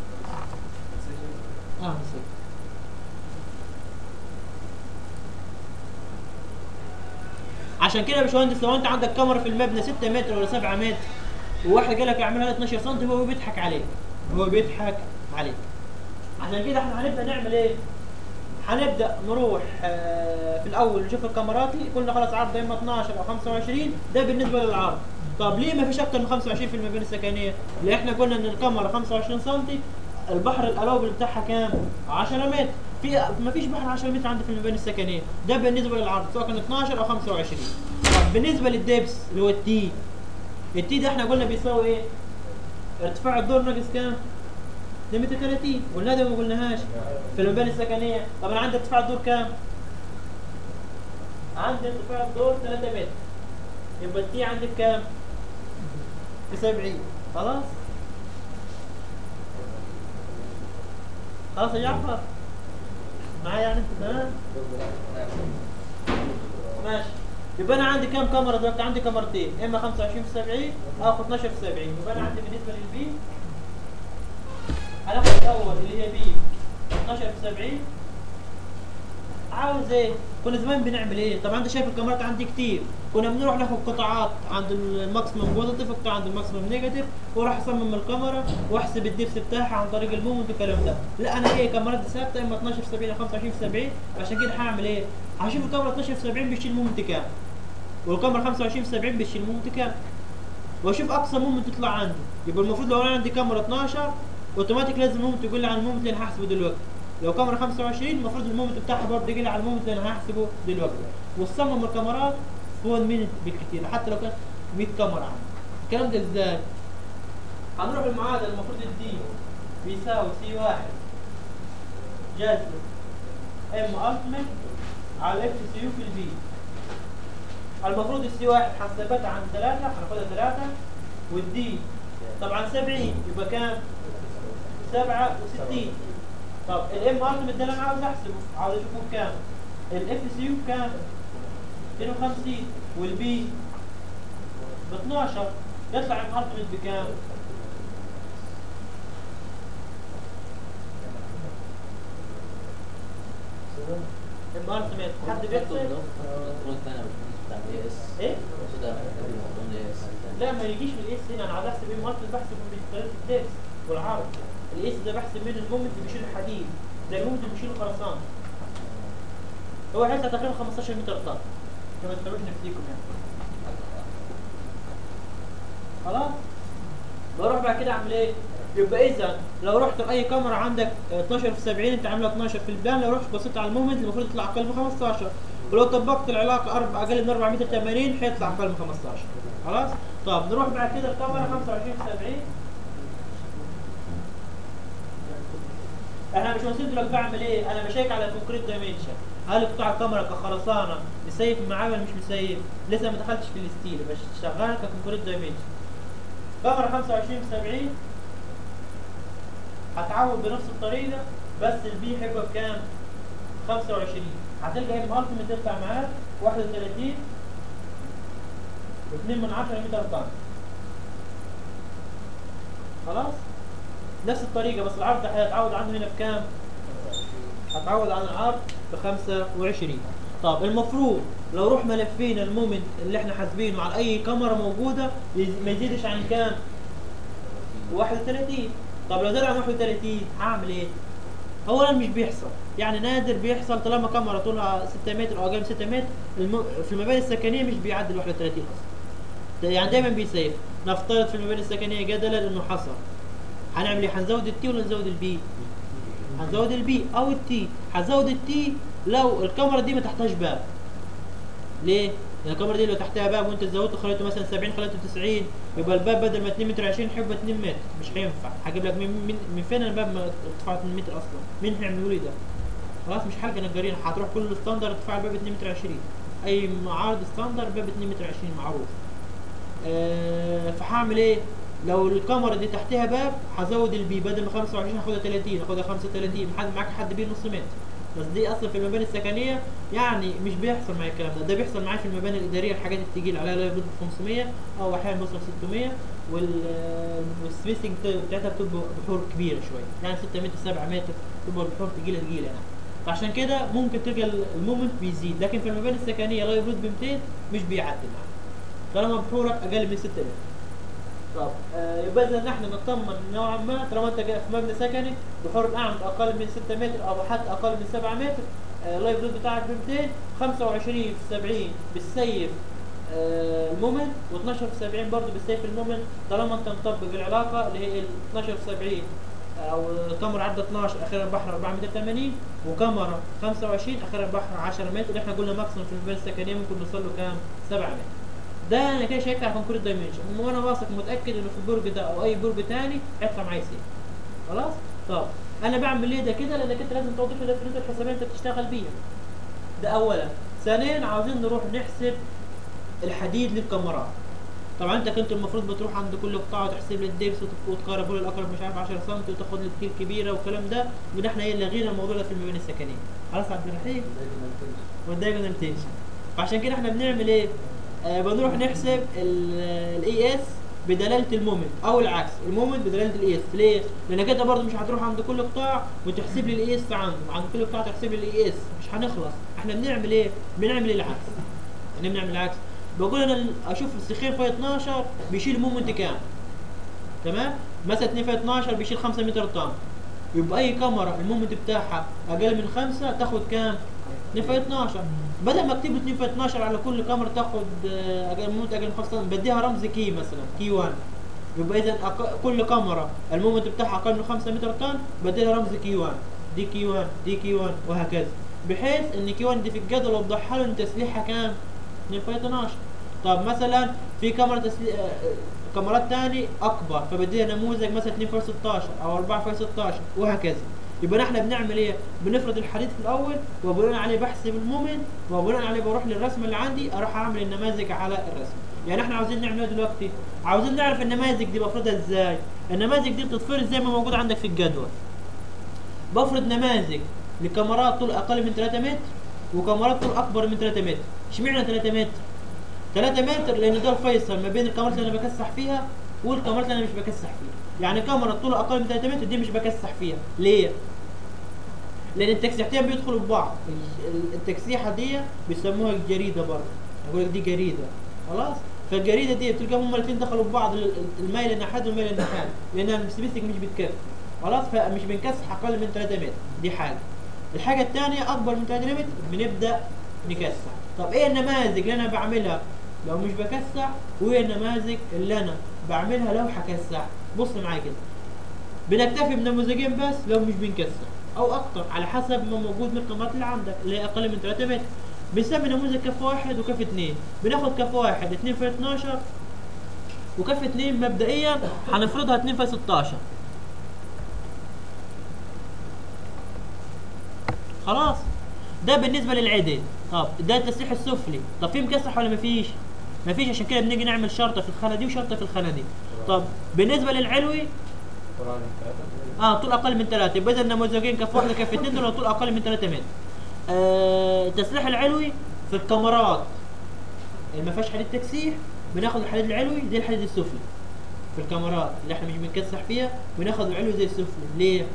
اه بس عشان كده يا باشمهندس لو انت عندك كاميرا في المبنى 6 متر ولا 7 متر وواحد قال لك اعملها 12 سم هو بيضحك عليك هو بيضحك عليك عشان كده احنا هنبدا نعمل ايه؟ هنبدا نروح آه، في الاول نشوف الكاميرات دي قلنا خلاص عرض اما 12 او 25 ده بالنسبه للعرض طب ليه ما فيش اكتر من 25 في المباني السكنيه؟ لان احنا قلنا ان الكاميرا 25 سم البحر الالوبل بتاعها كام؟ 10 متر في ما فيش بحر 10 متر عندي في المباني السكنيه ده بالنسبه للعرض سواء كان 12 او 25 طب بالنسبه للدبس اللي هو التي التي ده احنا قلنا بيساوي ايه؟ ارتفاع الدور ناقص كام؟ 2 متر 30 قلنا ده ما قلناهاش في المباني السكنيه طب انا عندي ارتفاع الدور كام؟ عندي ارتفاع الدور 3 متر يبقى التي عندك كام؟ ب 70 خلاص؟ خلاص يا جعفر معايا يعني انت تمام ماشي يبقى انا عندي كام كاميرا دلوقتي عندي كاميرتين اما 25 في 70 او 12 في 70 يبقى انا عندي بالنسبه للبي هناخد الاول اللي هي بي 12 في 70 عاوز ايه كنا زمان بنعمل ايه طبعا انت شايف الكاميرات عندي كتير كنا بنروح ناخد قطاعات عند الماكسيمم بوزيتيف قطاع عند الماكسيمم نيجاتيف واروح اصمم الكاميرا واحسب الدبس بتاعها عن طريق المومنت والكلام ده لا انا هي كاميرات ثابته اما 12 في 70 او 25 في 70 عشان كده هعمل ايه هشوف الكاميرا 12 في 70 بتشيل مومنت كام والكاميرا 25 في 70 بتشيل مومنت كام واشوف اقصى مومنت يطلع عندي يبقى المفروض لو انا عندي كاميرا 12 اوتوماتيك لازم المومنت يقول لي على المومنت اللي انا هحسبه دلوقتي لو كاميرا 25 المفروض المومنت بتاعها برضه يجي لي على المومنت اللي انا هحسبه دلوقتي وتصمم الكاميرات في 1 مينت بالكتير حتى لو كان 100 كاميرا عندي الكلام ده ازاي؟ هنروح المعادله المفروض الدي بيساوي سي واحد جذر ام التمت على اف سي يو في البي المفروض السي واحد حسبتها عن ثلاثة هناخدها ثلاثة والدي طبعا 70 يبقى كام؟ 67 طب الام التمت ده اللي انا عاوز احسبه عاوز اشوفه بكام؟ الاف سي يو بكام؟ 52 والبي ب 12 يطلع ام التمت بكام؟ ام التمت حد بيحسب؟ ايه؟ لا ما يجيش من الاس هنا انا عاوز احسب ايه مالتي بحسب من طريقه الدرس والعرض الاس ده بحسب منه المومنت اللي بيشيل الحديد زي المومنت اللي بيشيل الخرسانه هو هيطلع تقريبا 15 متر طن عشان ما تخلوش نفسيكم يعني خلاص بروح بعد كده اعمل ايه؟ يبقى اذا لو رحت لاي كاميرا عندك آه، 12 في 70 انت عامله 12 في البلان لو رحت بصيت على المومنت المفروض يطلع اقل من 15 ولو طبقت العلاقه أربع اقل من 4 متر 80 هيطلع اقل من 15 خلاص؟ طب نروح بعد كده الكاميرا 25 في 70 احنا مش واصلين دلوقتي بعمل ايه؟ انا بشيك على الكونكريت دايمنشن هل قطاع الكاميرا كخرسانه مسيف معاه ولا مش مسيف؟ لسه ما دخلتش في الستيل بس شغال ككونكريت دايمنشن كاميرا 25 في 70 هتعود بنفس الطريقه بس البي هيبقى بكام؟ 25 هتلقى ام التيمت تطلع معاك 31 و2 من 10 متر طن خلاص؟ نفس الطريقه بس العرض هيتعود عنه هنا بكام؟ هتعود عن العرض ب 25 طب المفروض لو رحنا لفينا المومنت اللي احنا حاسبينه على اي كاميرا موجوده يز- ما يزيدش عن كام؟ 31 طب لو زاد عن 31 هعمل ايه؟ اولا مش بيحصل يعني نادر بيحصل طالما كاميرا طولها 6 متر او اقل من 6 متر الم... في المباني السكنيه مش بيعدي ال 31 اصلا يعني دايما بيسيف نفترض في المباني السكنيه جدلا انه حصل هنعمل ايه؟ هنزود التي ولا نزود البي؟ هنزود البي او التي هزود التي لو الكاميرا دي ما تحتاج باب ليه؟ لان الكاميرا دي لو تحتها باب وانت زودته خليته مثلا 70 خليته 90 يبقى الباب بدل ما 2 متر 20 هيبقى 2 متر مش هينفع هجيب لك من, من, من فين الباب ما ارتفاعه 2 متر اصلا؟ مين هيعملوا لي ده؟ خلاص مش حلقه نجارين هتروح كل ستاندر ارتفاع الباب 2 متر 20 اي معارض ستاندر باب 2 متر 20 معروف آه فهعمل ايه؟ لو الكاميرا دي تحتها باب هزود البي بدل ما 25 هاخدها 30 هاخدها 35 حد معاك حد بيه نص متر بس دي اصلا في المباني السكنيه يعني مش بيحصل معايا الكلام ده ده بيحصل معايا في المباني الاداريه الحاجات التقيله عليها لا يبلغ 500 او احيانا بيوصل 600 وال والسبيسنج بتاعتها بتبقى بحور كبيره شويه يعني 6 متر 7 متر بتبقى البحور تقيله تقيله يعني فعشان كده ممكن تلقى المومنت بيزيد لكن في المباني السكنيه لا يبلغ ب 200 مش بيعدي معاك طالما بحورك اقل من 6 متر طب آه يبقى اذا نحن نطمن نوعا ما طالما انت جاي في مبنى سكني بحور الاعمد اقل من 6 متر او حتى اقل من 7 متر آه اللايف لود بتاعك ب 200 25 في 70 بالسيف آه المومنت و12 في 70 برضه بالسيف المومنت طالما انت مطبق العلاقه اللي هي ال 12 في 70 او كاميرا عدى 12 اخر البحر 4 متر 80 وكاميرا 25 اخر البحر 10 متر اللي احنا قلنا ماكسيموم في المباني السكنيه ممكن نوصل له كام 7 متر ده انا كده شايفها على كونكريت دايمنشن وانا واثق متاكد انه في البرج ده او اي برج تاني هيطلع معايا سيف خلاص طب انا بعمل ليه ده كده لانك انت لازم توضيف ده في الحسابات انت بتشتغل بيها ده اولا ثانيا عاوزين نروح نحسب الحديد للكاميرات طبعا انت كنت المفروض بتروح عند كل قطاع وتحسب لي الدبس وت- وتقرب له الاقرب مش عارف 10 سم وتاخد لي كتير كبيره والكلام ده وده احنا ايه لغينا الموضوع ده في المباني السكنيه خلاص عبد الرحيم والدايجونال تنشن فعشان كده احنا بنعمل ايه؟ آه بنروح نحسب الاي اس بدلاله المومنت او العكس المومنت بدلاله الاي اس ليه؟ لانك انت برضه مش هتروح عند كل قطاع وتحسب لي الاي اس عنده عند كل قطاع تحسب لي الاي اس مش هنخلص احنا بنعمل ايه؟ بنعمل العكس يعني بنعمل العكس بقول انا ال- اشوف السخير في 12 بيشيل مومنت كام تمام مثلا 2 في 12 بيشيل 5 متر طن يبقى اي كاميرا المومنت بتاعها اقل من 5 تاخد كام 2 في 12 بدل ما اكتب 2 في 12 على كل كاميرا تاخد آه، اقل مومنت اقل من 5 طن بديها رمز كي مثلا كي 1 يبقى اذا أق... كل كاميرا المومنت بتاعها اقل من 5 متر طن بديها رمز كي 1 دي كي 1 دي كي 1 وهكذا بحيث ان كي 1 دي في الجدول اوضحها له ان تسليحها كام 2 في 12 طب مثلا في كاميرا تسلي... آه، آه، كاميرات تاني اكبر فبديها نموذج مثلا 2 في 16 او 4 في 16 وهكذا يبقى احنا بنعمل ايه؟ بنفرض الحديث في الاول وبناء عليه بحسب المومنت وبناء عليه بروح للرسمه اللي عندي اروح اعمل النماذج على الرسم يعني احنا عاوزين نعمل ايه دلوقتي؟ عاوزين نعرف النماذج دي بفرضها ازاي؟ النماذج دي بتتفرض زي ما موجود عندك في الجدول بفرض نماذج لكاميرات طول اقل من 3 متر وكاميرات طول اكبر من 3 متر اشمعنى 3 متر 3 متر لان ده الفيصل ما بين الكاميرات اللي انا بكسح فيها والكاميرات اللي انا مش بكسح فيها يعني كاميرا طولها اقل من 3 متر دي مش بكسح فيها ليه لان التكسيحتين بيدخلوا في بعض ال- التكسيحه دي بيسموها الجريده برضه اقول لك دي جريده خلاص فالجريده دي بتلقى هما الاثنين دخلوا في بعض ال- الميل الناحيه والميل الناحيه لان السبيسك مش بتكفي خلاص فمش بنكسح اقل من 3 متر دي حاجه الحاجه الثانيه اكبر من 3 متر بنبدا نكسح طب ايه النماذج اللي انا بعملها لو مش بكسح وايه النماذج اللي انا بعملها لو هكسح بص معايا كده بنكتفي بنموذجين بس لو مش بنكسر او اكتر على حسب ما موجود من القامات اللي عندك اللي هي اقل من 3 متر بنسمي نموذج كف واحد وكف اثنين بناخد كف واحد 2 في 12 وكف اثنين مبدئيا هنفرضها 2 في 16 خلاص ده بالنسبه للعدل طب ده التسليح السفلي طب في مكسح ولا مفيش مفيش عشان كده بنيجي نعمل شرطه في الخانه دي وشرطه في الخانه دي طب بالنسبه للعلوي طبعا الثلاثة اه طول اقل من ثلاثة يبقى اذا النموذجين كف واحده كف اثنين دول طول اقل من 3 متر آه التسليح العلوي في الكاميرات اللي ما فيهاش حديد تكسيح بناخد الحديد العلوي زي الحديد السفلي في الكاميرات اللي احنا مش بنكسح فيها بناخد العلوي زي السفلي ليه؟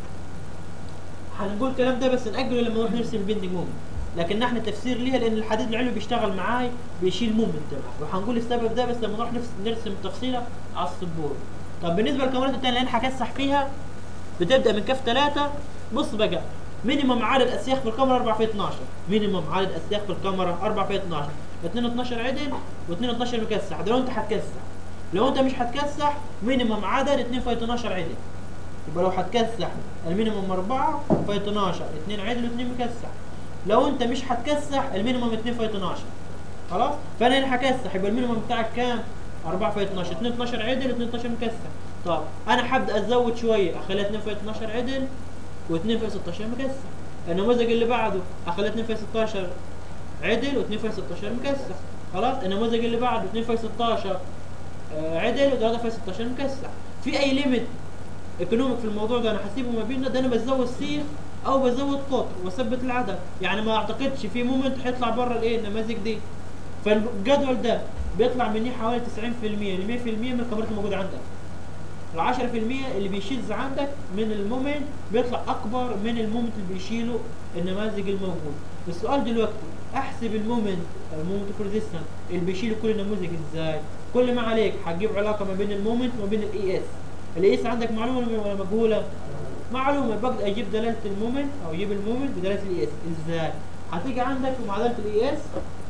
هنقول الكلام ده بس نأجله لما نروح نرسم البندنج مومنت لكن احنا تفسير ليها لان الحديد العلوي بيشتغل معاي بيشيل مومنت تبعه وهنقول السبب ده بس لما نروح نفس- نرسم تفصيله على السبوره طب بالنسبه للكاميرات التانية اللي انا هكسح فيها بتبدا من كف 3 بص بقى مينيمم عدد اسياخ في الكاميرا 4 في 12 مينيمم عدد اسياخ في الكاميرا 4 في 12 2 12 عدل و2 12 مكسح ده لو انت هتكسح لو انت مش هتكسح مينيمم عدد 2 في 12 عدل يبقى لو هتكسح المينيمم 4 في 12 2 عدل و2 مكسح لو انت مش هتكسح المينيمم 2 في 12 خلاص فانا هنا هكسح يبقى المينيمم بتاعك كام 4 في 12 2 12 عدل و2 12 مكسح طب انا هبدا ازود شويه اخليها 2 في 12 عدل و2 في 16 مكسح النموذج اللي بعده اخليها 2 في 16 عدل و2 في 16 مكسح خلاص النموذج اللي بعده 2 في 16 آه، عدل و3 في 16 مكسح في اي ليميت ايكونوميك في الموضوع ده انا هسيبه ما بيننا ده انا بزود سيخ او بزود قطر واثبت العدد يعني ما اعتقدش في مومنت هيطلع بره الايه النماذج دي فالجدول ده بيطلع مني حوالي 90% ل 100% من الكاميرات الموجوده عندك ال 10% اللي بيشذ عندك من المومنت بيطلع اكبر من المومنت اللي بيشيله النماذج الموجود السؤال دلوقتي احسب المومنت المومنت اوف ريزيستنس اللي بيشيله كل نموذج ازاي كل ما عليك هتجيب علاقه ما بين المومنت وما بين الاي اس الاي اس عندك معلومه ولا مجهوله معلومه بقدر اجيب دلاله المومنت او اجيب المومنت بدلاله الاي اس ازاي هتيجي عندك في معادله الاي اس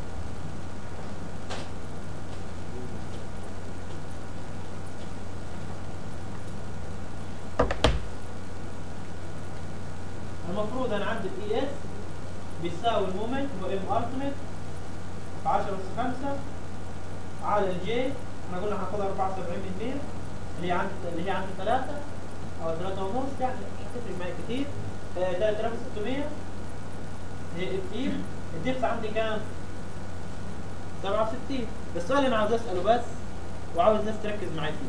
المفروض انا عندي الاي اس بيساوي المومنت هو ام التيميت في 10 اس 5 على الجي احنا قلنا هناخدها 74 من 100 اللي هي عندي اللي هي عندي 3 او 3 ونص يعني مش هتفرق معايا كتير آه، 3600 هي كتير الدبس عندي كام؟ 67 السؤال اللي انا عاوز اساله بس وعاوز الناس تركز معايا فيه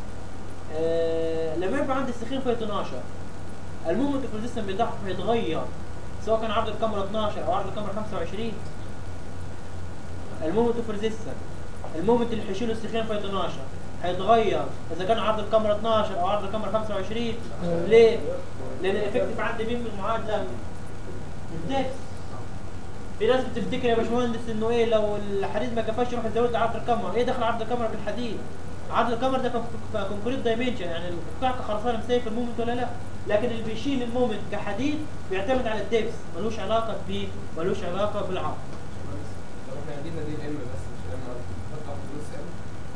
آه لما يبقى عندي السخين في 12 المومنت اوف ريزيستنس بتاعه هيتغير سواء كان عرض الكاميرا 12 او عرض الكاميرا 25 المومنت اوف ريزيستنس المومنت اللي هيشيله السخين في 12 هيتغير اذا كان عرض الكاميرا 12 او عرض الكاميرا 25 ليه؟ لان الافكتيف عندي مين في المعادله؟ الدبس في ناس بتفتكر يا باشمهندس انه ايه لو الحديد ما كفاش يروح يزود عرض الكاميرا ايه دخل عرض الكاميرا بالحديد عرض الكاميرا ده كونكريت دايمنشن يعني القطعه كخرسانه مسيف المومنت ولا لا لكن اللي بيشيل المومنت كحديد بيعتمد على الدبس ملوش علاقه بيه ملوش علاقه بالعرض لو احنا عندنا دي ام بس مش ام ار نحط على فلوس ام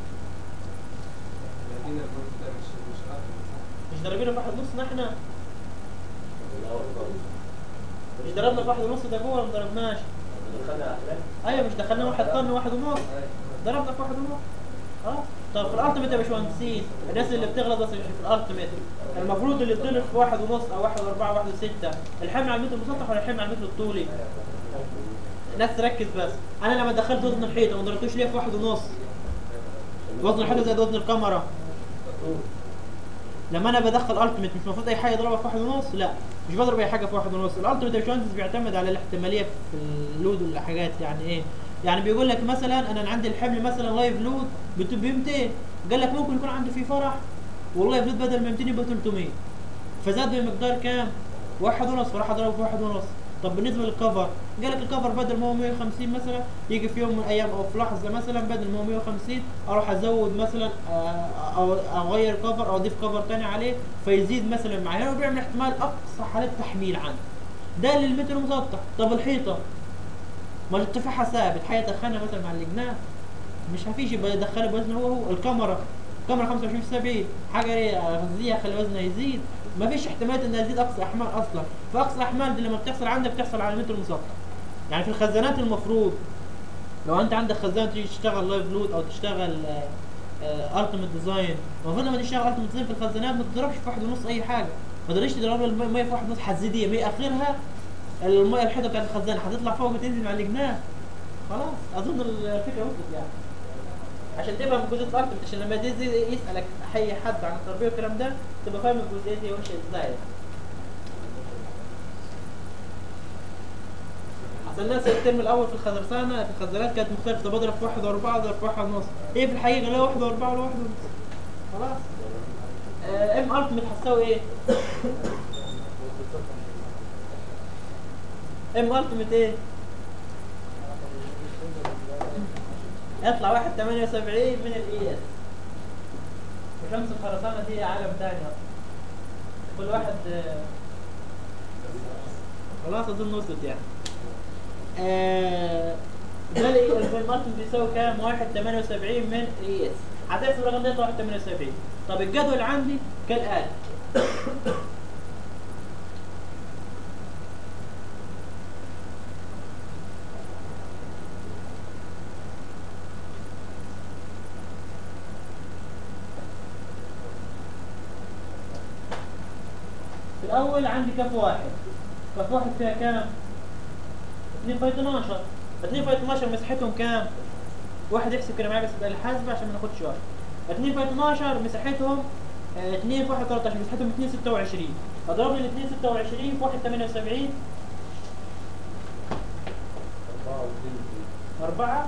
عندنا البروت ده مش مش ار مش ضاربينه في واحد ونص احنا الأول خالص. مش ضربنا في واحد ونص ده جوه ولا ما ضربناش دخلنا أحلام ايوه مش دخلنا واحد طن واحد ونص ضربنا في واحد ونص اه طب في الالتيميت يا باشمهندسين الناس اللي بتغلط بس مش في الالتيميت المفروض اللي يتضرب في واحد ونص او واحد واربعه واحد وسته الحمل على المتر المسطح ولا الحمل على المتر الطولي؟ الناس تركز بس انا لما دخلت وزن الحيطه ما ضربتوش ليه في واحد ونص وزن الحيطه زائد وزن الكاميرا لما انا بدخل التيميت مش المفروض اي حاجه اضربها في واحد ونص لا مش بضرب اي حاجه في واحد ونص الالتيميت يا باشمهندس بيعتمد على الاحتماليه في اللود والحاجات يعني ايه يعني بيقول لك مثلا انا عندي الحمل مثلا لايف لود ب 200 قال لك ممكن يكون عندي فيه فرح واللايف لود بدل ما 200 يبقى 300 فزاد بمقدار كام؟ واحد ونص فراح اضربه في واحد ونص طب بالنسبه للكفر قال لك الكفر بدل ما هو 150 مثلا يجي في يوم من الايام او في لحظه مثلا بدل ما هو 150 اروح ازود مثلا آه، او اغير كفر او اضيف كفر تاني عليه فيزيد مثلا معايا هنا بيعمل احتمال اقصى حالات تحميل عندي ده للمتر المسطح طب الحيطه ما ارتفاعها ثابت حيطه خانه مثلا مع الجناح مش هفيش يبقى يدخله بوزنه هو هو الكاميرا الكاميرا 25 في 70 حاجه ايه غذائيه خلي وزنها يزيد ما فيش احتمالات انها تزيد اقصى احمال اصلا فاقصى احمال دي لما بتحصل عندك بتحصل على المتر المسطح يعني في الخزانات المفروض لو انت عندك خزان تيجي تشتغل لايف لود او تشتغل التيمت ديزاين المفروض لما تشتغل التيمت ديزاين في الخزانات ما تضربش في واحد ونص اي حاجه ما تقدرش تضرب الميه في واحد ونص حزيديه مية اخرها الميه الحيطه بتاعت الخزان هتطلع فوق وتنزل على الجناح خلاص اظن الفكره وصلت يعني عشان تفهم جزئيه الالتيمت عشان لما تيجي يسالك اي حد عن التربيه والكلام ده تبقى فاهم الجزئيه دي ماشيه ازاي اصل الناس الترم الاول في الخزرسانه في الخزانات كانت مختلفه بضرب في واحد واربعه اضرب في واحد ونص ايه في الحقيقه لا واحد واربعه ولا واحد ونص خلاص آه ام التيمت هتساوي ايه؟ ام التيمت ايه؟ يطلع واحد 78 من الاي اس وشمس الخرسانة دي عالم تاني اصلا كل واحد آه، خلاص اظن وصلت يعني آه، ده المارتن بيساوي كام؟ واحد 78 من الاي اس هتحسب الرقم ده يطلع واحد 78 طب الجدول عندي كالآتي في الأول عندي كف واحد كف واحد فيها كام؟ 2 في 12 2 في 12 مساحتهم كام؟ واحد يحسب كده معايا بس بالآلة الحاسبة عشان ما ناخدش وقت 2 في 12 مساحتهم 2 في 1 13 مساحتهم 2 26 اضرب لي ال 2 26 في 1 78 4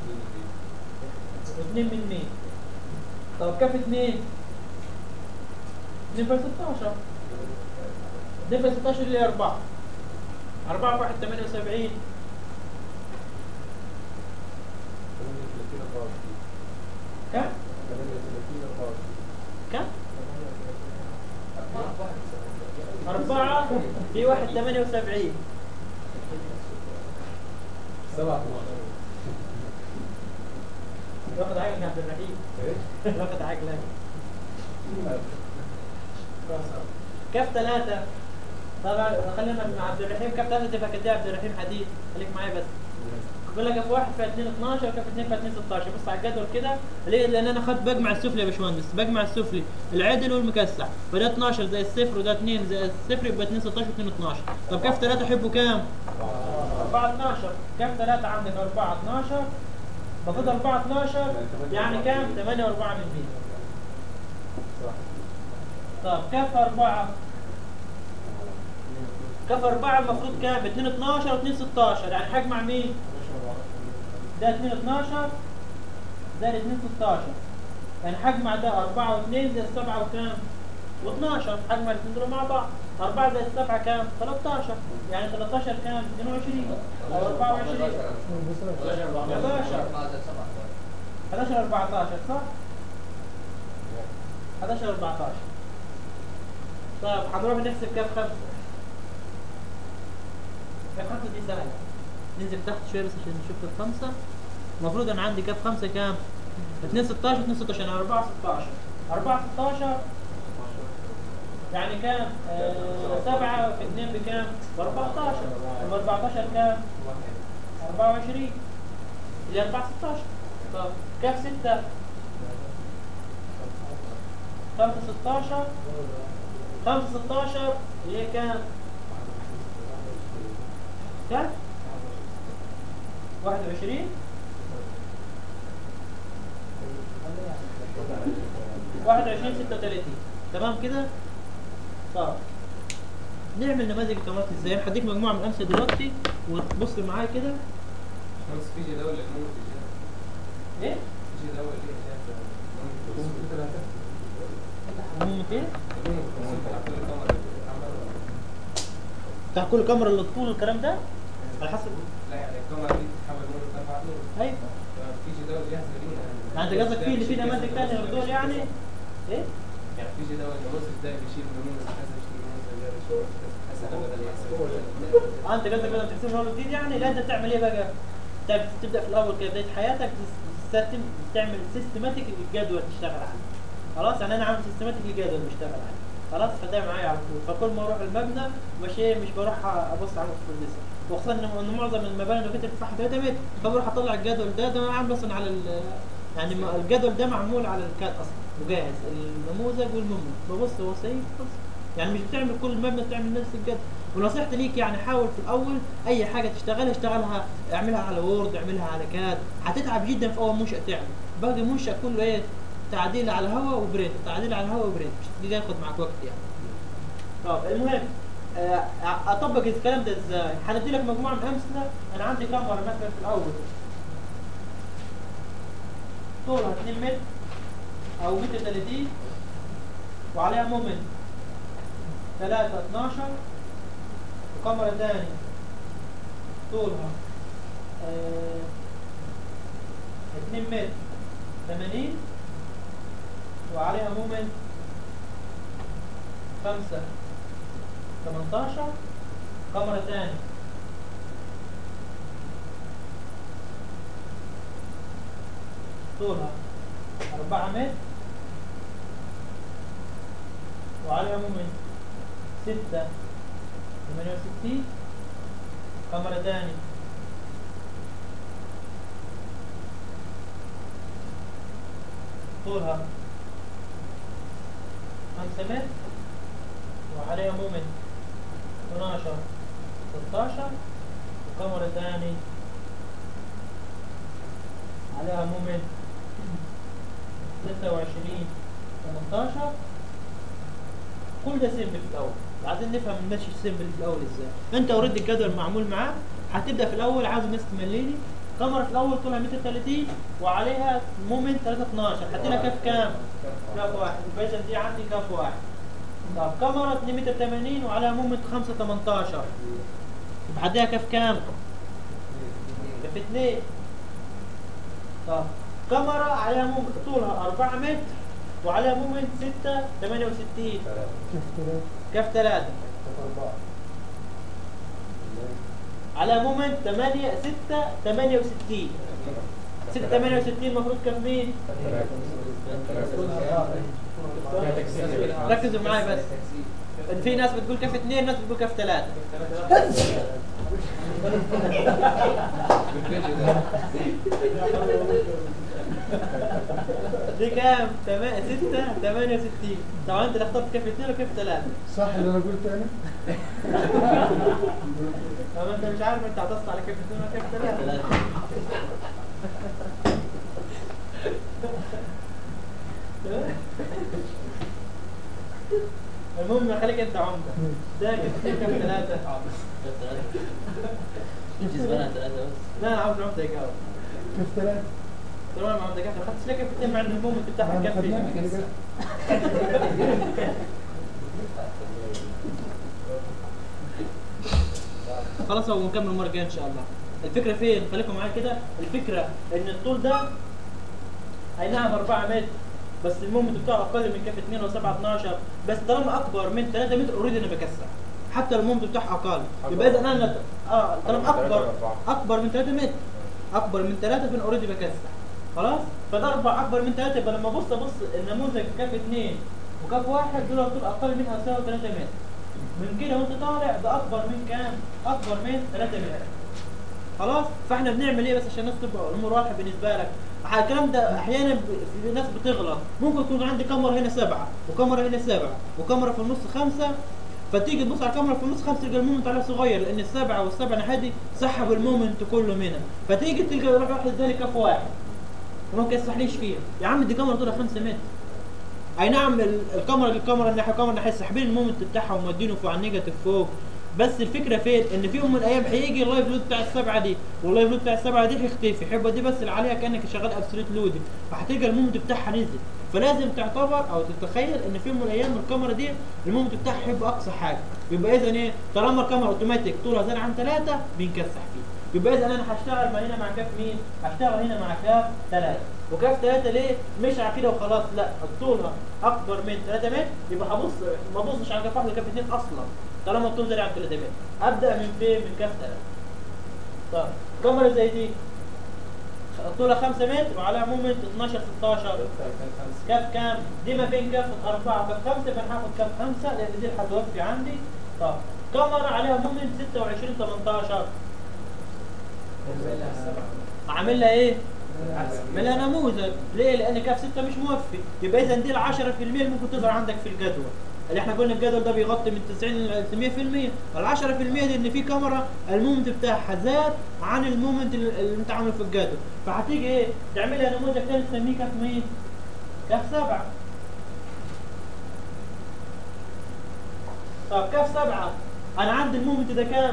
و2 من 100 طب كف 2 2 في 16 2 في 16 اللي هي 4 4 في 1 78 كم؟ كم؟ أربعة في واحد ثمانية وسبعين سبعة واخد عقلك يا عبد الرحيم واخد عقلك كف ثلاثة طبعا خلينا مع عبد الرحيم كف ثلاثة تبقى كده عبد الرحيم حديد خليك معايا بس بقول لك كف واحد في 2 12 وكف 2 في 2 16 بص على الجدول كده ليه؟ لان انا اخذت بجمع السفلي يا باشمهندس بجمع السفلي العدل والمكسح فده 12 زي الصفر وده 2 زي الصفر يبقى 2 16 و2 12 طب كف 3 حبه كام؟ 4 12 كف 3 عندك 4 12 المفروض 4 12 يعني كام 8 و4 من 100 طب كف 4 كف 4 المفروض كام 2 12 و 2 16 يعني هجمع مين ده 2 12 ده 2 16 يعني هجمع ده 4 و2 زائد 7 وكام و12 هجمع الاثنين دول مع بعض 4 زائد 7 كام 13 يعني 13 كام 22 او 24 11 14 صح 11 14 طيب هنروح نحسب كام خمسة كام خمسة دي سهلة ننزل تحت شوية بس عشان نشوف الخمسة المفروض انا عندي كام خمسة كام 2 16 2 16 يعني 4 16 4 16 يعني كام؟ آه 7 في 2 بكام؟ ب 14 ب 14 كام؟ 24 اللي 4 16 طب كام 6 5 16 5 16 اللي هي كام؟ كام؟ 21 21 36 تمام كده؟ طب نعمل نماذج الكاميرات ازاي؟ هديك مجموعه من الامثله دلوقتي وتبص معايا كده بس في جداول للموت ايه؟ في جداول ليها هم فين؟ بتاع كل كاميرا بتاع كل كاميرا اللي طول الكلام ده على حسب لا يعني الكاميرا دي تتحول نور لاربع نور ايوه في جداول جاهزه لينا يعني انت قصدك فيه اللي فيه نماذج ثانيه غير دول يعني؟ ايه؟ يعني في جداول النموذج ده بيشيل نموذج كذا يشيل نموذج ده يشيل حسب بدل يحسب آه، انت قصدك بدل تحسب له جديد يعني لا انت تعمل ايه بقى؟ تب- تبدا في الاول كده بدايه حياتك تستم تعمل سيستماتيك الجدول تشتغل عليه خلاص يعني انا عامل سيستماتيك الجدول بشتغل عليه خلاص فده معايا على طول فكل ما اروح المبنى مش ايه مش بروح ابص على الفرنسا وخصوصا ان إن معظم المباني اللي كنت بتفتحها داتا بيت فبروح اطلع الجدول ده ده عامل اصلا على ال- يعني ما- الجدول ده معمول على الكاد اصلا وجاهز النموذج والمبنى ببص هو سيف بس يعني مش بتعمل كل مبنى بتعمل نفس الجدول ونصيحتي ليك يعني حاول في الاول اي حاجه تشتغلها اشتغلها اعملها على وورد اعملها على كاد هتتعب جدا في اول منشا تعمل باقي منشا كله ايه تعديل على الهواء وبريد تعديل على الهواء وبريد مش ياخد معك وقت يعني طب المهم آه، اطبق الكلام ده ازاي هندي لك مجموعه من امثله انا عندي كاميرا مثلا في الاول طولها 2 متر او متر 30 وعليها مومنت 3 12 وكاميرا تاني طولها آه 2 متر 80 وعليها مومنت 5 18 كاميرا تاني طولها 4 متر وعليها مومنت 6 68 كاميرا تاني طولها 5 متر وعليها مومنت 12 16 وكاميرا تاني عليها مومنت 26 18 كل ده سيمبل في الاول عايزين نفهم المشي السيمبل في الاول ازاي انت اوريدي الجدول معمول معاك هتبدا في الاول عاوز الناس تمليني كاميرا في الاول طولها متر 30 وعليها مومنت 3 12 هدي لها كاف كام؟ كاف واحد يبقى اذا دي عندي كاف واحد طب كاميرا 2 متر 80 وعليها مومنت 5 18 يبقى هديها كاف كام؟ كاف 2 طب كاميرا عليها مومنت طولها 4 متر وعليها مومنت 6 68 كيف كده؟ كاف 3 على مومنت 8 6 68 6 68 المفروض كان مين؟ ركزوا معايا بس في ناس بتقول كف اثنين ناس بتقول كف ثلاثة دي كام؟ تما- ستة ثمانية وستين طبعا انت اللي اخترت كف اثنين وكف ثلاثة صح اللي انا قلته انا؟ طبعا انت مش عارف انت هتصل على كف اثنين وكف ثلاثة المهم خليك انت عمده ده كده كام ثلاثة انجز بنا ثلاثة بس لا انا عاوز عمده يجاوب كيف ثلاثة؟ طالما ما عندك ما خدتش لك اثنين مع المومنت بتاعها هذا كفي خدناه كده كده. خلاص هو نكمل المره الجايه ان شاء الله الفكره فين خليكم معايا كده الفكره ان الطول ده اي نعم 4 متر بس المومنت بتاعه اقل من كف 2 و 7 12 بس طالما اكبر من 3 متر اوريدي انا بكسر حتى لو المومنت بتاعه اقل يبقى اذا انا اه طالما اكبر اكبر من 3 متر اكبر من 3 فانا اوريدي بكسر خلاص فده اربع اكبر من 3 يبقى لما ابص ابص النموذج كف 2 وكف واحد دول طول اقل منها يساوي 3 متر من كده وانت طالع ده اكبر من كام؟ اكبر من 3 متر خلاص فاحنا بنعمل ايه بس عشان الناس تبقى الامور واضحه بالنسبه لك ح- الكلام ده احيانا ب- في ناس بتغلط ممكن يكون عندي كاميرا هنا سبعه وكاميرا هنا سبعه وكاميرا في النص خمسه فتيجي تبص على الكاميرا في النص خمسه تلقى المومنت عليها صغير لان السبعه والسبعه ناحيه دي سحب المومنت كله منها فتيجي تلقى يروح واحد اداني كف واحد وما كسحليش فيها يا عم دي كاميرا طولها 5 متر اي نعم ال- الكاميرا الكاميرا الناحيه الكاميرا الناحيه ساحبين المومنت بتاعها ومودينه فوق على النيجاتيف فوق بس الفكره فين ان في يوم من الايام هيجي اللايف لود بتاع السبعه دي واللايف لود بتاع السبعه دي هيختفي هيبقى دي بس اللي عليها كانك شغال ابسوليت لودنج فهتلقى المومنت بتاعها نزل فلازم تعتبر او تتخيل ان في يوم من الايام الكاميرا دي المومنت بتاعها هيبقى اقصى حاجه يبقى اذا ايه طالما الكاميرا اوتوماتيك طولها زاد عن ثلاثه بينكسح فيه يبقى اذا انا هشتغل ما هنا مع كاف مين؟ هشتغل هنا مع كاف ثلاثه وكاف ثلاثه ليه؟ مش على كده وخلاص لا طولها اكبر من 3 متر يبقى هبص ما ابصش على كاف واحد وكاف اثنين اصلا طالما الطول زاد عن 3 متر ابدا من فين؟ من كاف ثلاثه طيب كاميرا زي دي طولها 5 متر وعليها مومنت 12 16 كاف كام؟ دي ما بين كاف أربعة وكاف خمسة فأنا هاخد كاف خمسة لأن دي اللي هتوفي عندي طب كاميرا عليها مومنت 26 18 أعمل لها إيه؟ أعمل لها نموذج ليه؟ لأن كاف 6 مش موفي يبقى إذا دي ال 10% اللي ممكن تظهر عندك في الجدول اللي احنا قلنا الجدول ده بيغطي من 90 ل 100% ال 10% دي ان في كاميرا المومنت بتاعها زاد عن المومنت اللي اللي انت عامله في الجدول فهتيجي ايه تعملها نموذج تاني تسميه كاف مين؟ كاف سبعة طب كاف سبعة أنا عندي المومنت ده كام؟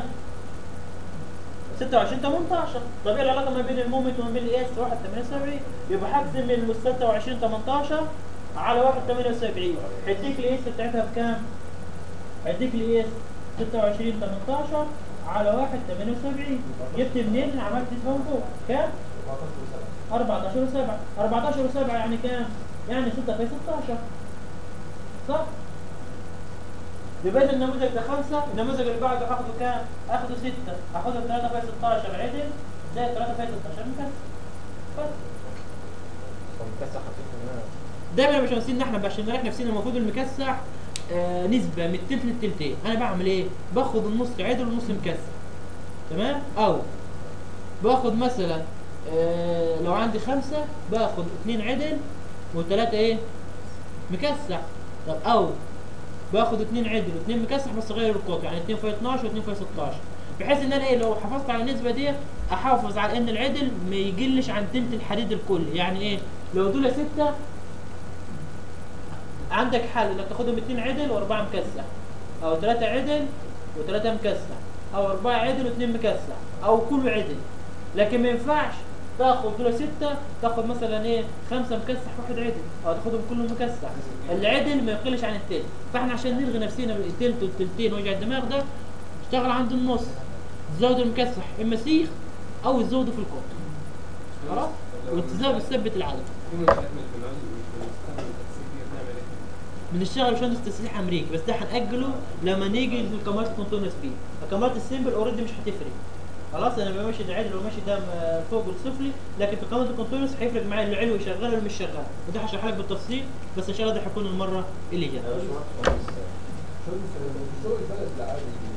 26 18 طب ايه العلاقة ما بين المومنت وما بين الاس 1 78 يبقى هقسم ال 26 18 على 1 78 هيديك الاس بتاعتها بكام؟ هيديك الاس 26 18 على 1 78 جبت منين عملت اسمه فوق كام؟ 14 و7 14 و7 يعني كام؟ يعني 6 في 16 صح؟ يبقى إذا النموذج ده 5 النموذج اللي بعده هاخده كام؟ هاخده 6 هاخده 3 في 16 عدل زائد 3 في 16 مكسر بس مكسر 50% دايما مش ناسيين احنا عشان نريح نفسنا المفروض المكسح آه نسبة من التلت للتلتين انا بعمل ايه؟ باخد النص عدل والنص مكسح تمام؟ او باخد مثلا آه لو عندي خمسة باخد اتنين عدل وتلاتة ايه؟ مكسح طب او باخد اتنين عدل واتنين مكسح بس اغير القطر يعني اتنين في 12 واتنين في 16 بحيث ان انا ايه لو حافظت على النسبة دي احافظ على ان العدل ما يقلش عن تلت الحديد الكلي يعني ايه؟ لو دول ستة عندك حل انك تاخدهم اتنين عدل واربعه مكسح او ثلاثه عدل وثلاثه مكسح او اربعه عدل واثنين مكسح او كله عدل لكن ما ينفعش تاخد دول سته تاخد مثلا ايه خمسه مكسح واحد عدل او تاخدهم كلهم مكسح العدل ما يقلش عن التلت فاحنا عشان نلغي نفسنا من التلت والتلتين وجع الدماغ ده اشتغل عند النص تزود المكسح اما سيخ او تزوده في القطر خلاص وتزود تثبت العدد في منشآت من الفنون مش بنستخدم التكسير دي بنعمل ايه؟ بنشتغل باشمهندس تسليح امريكي بس ده هنأجله لما نيجي للكاميرات الكونتينوس بي الكاميرات السيمبل اوريدي مش هتفرق خلاص انا ماشي ده عدل وماشي ده م- فوق والسفلي لكن في الكاميرات الكونتينوس هيفرق معايا العلوي شغال ولا مش شغال وده هشرحها لك بالتفصيل بس ان شاء الله ده هيكون المره اللي جايه شو الفرق بين الشغل البلد العادي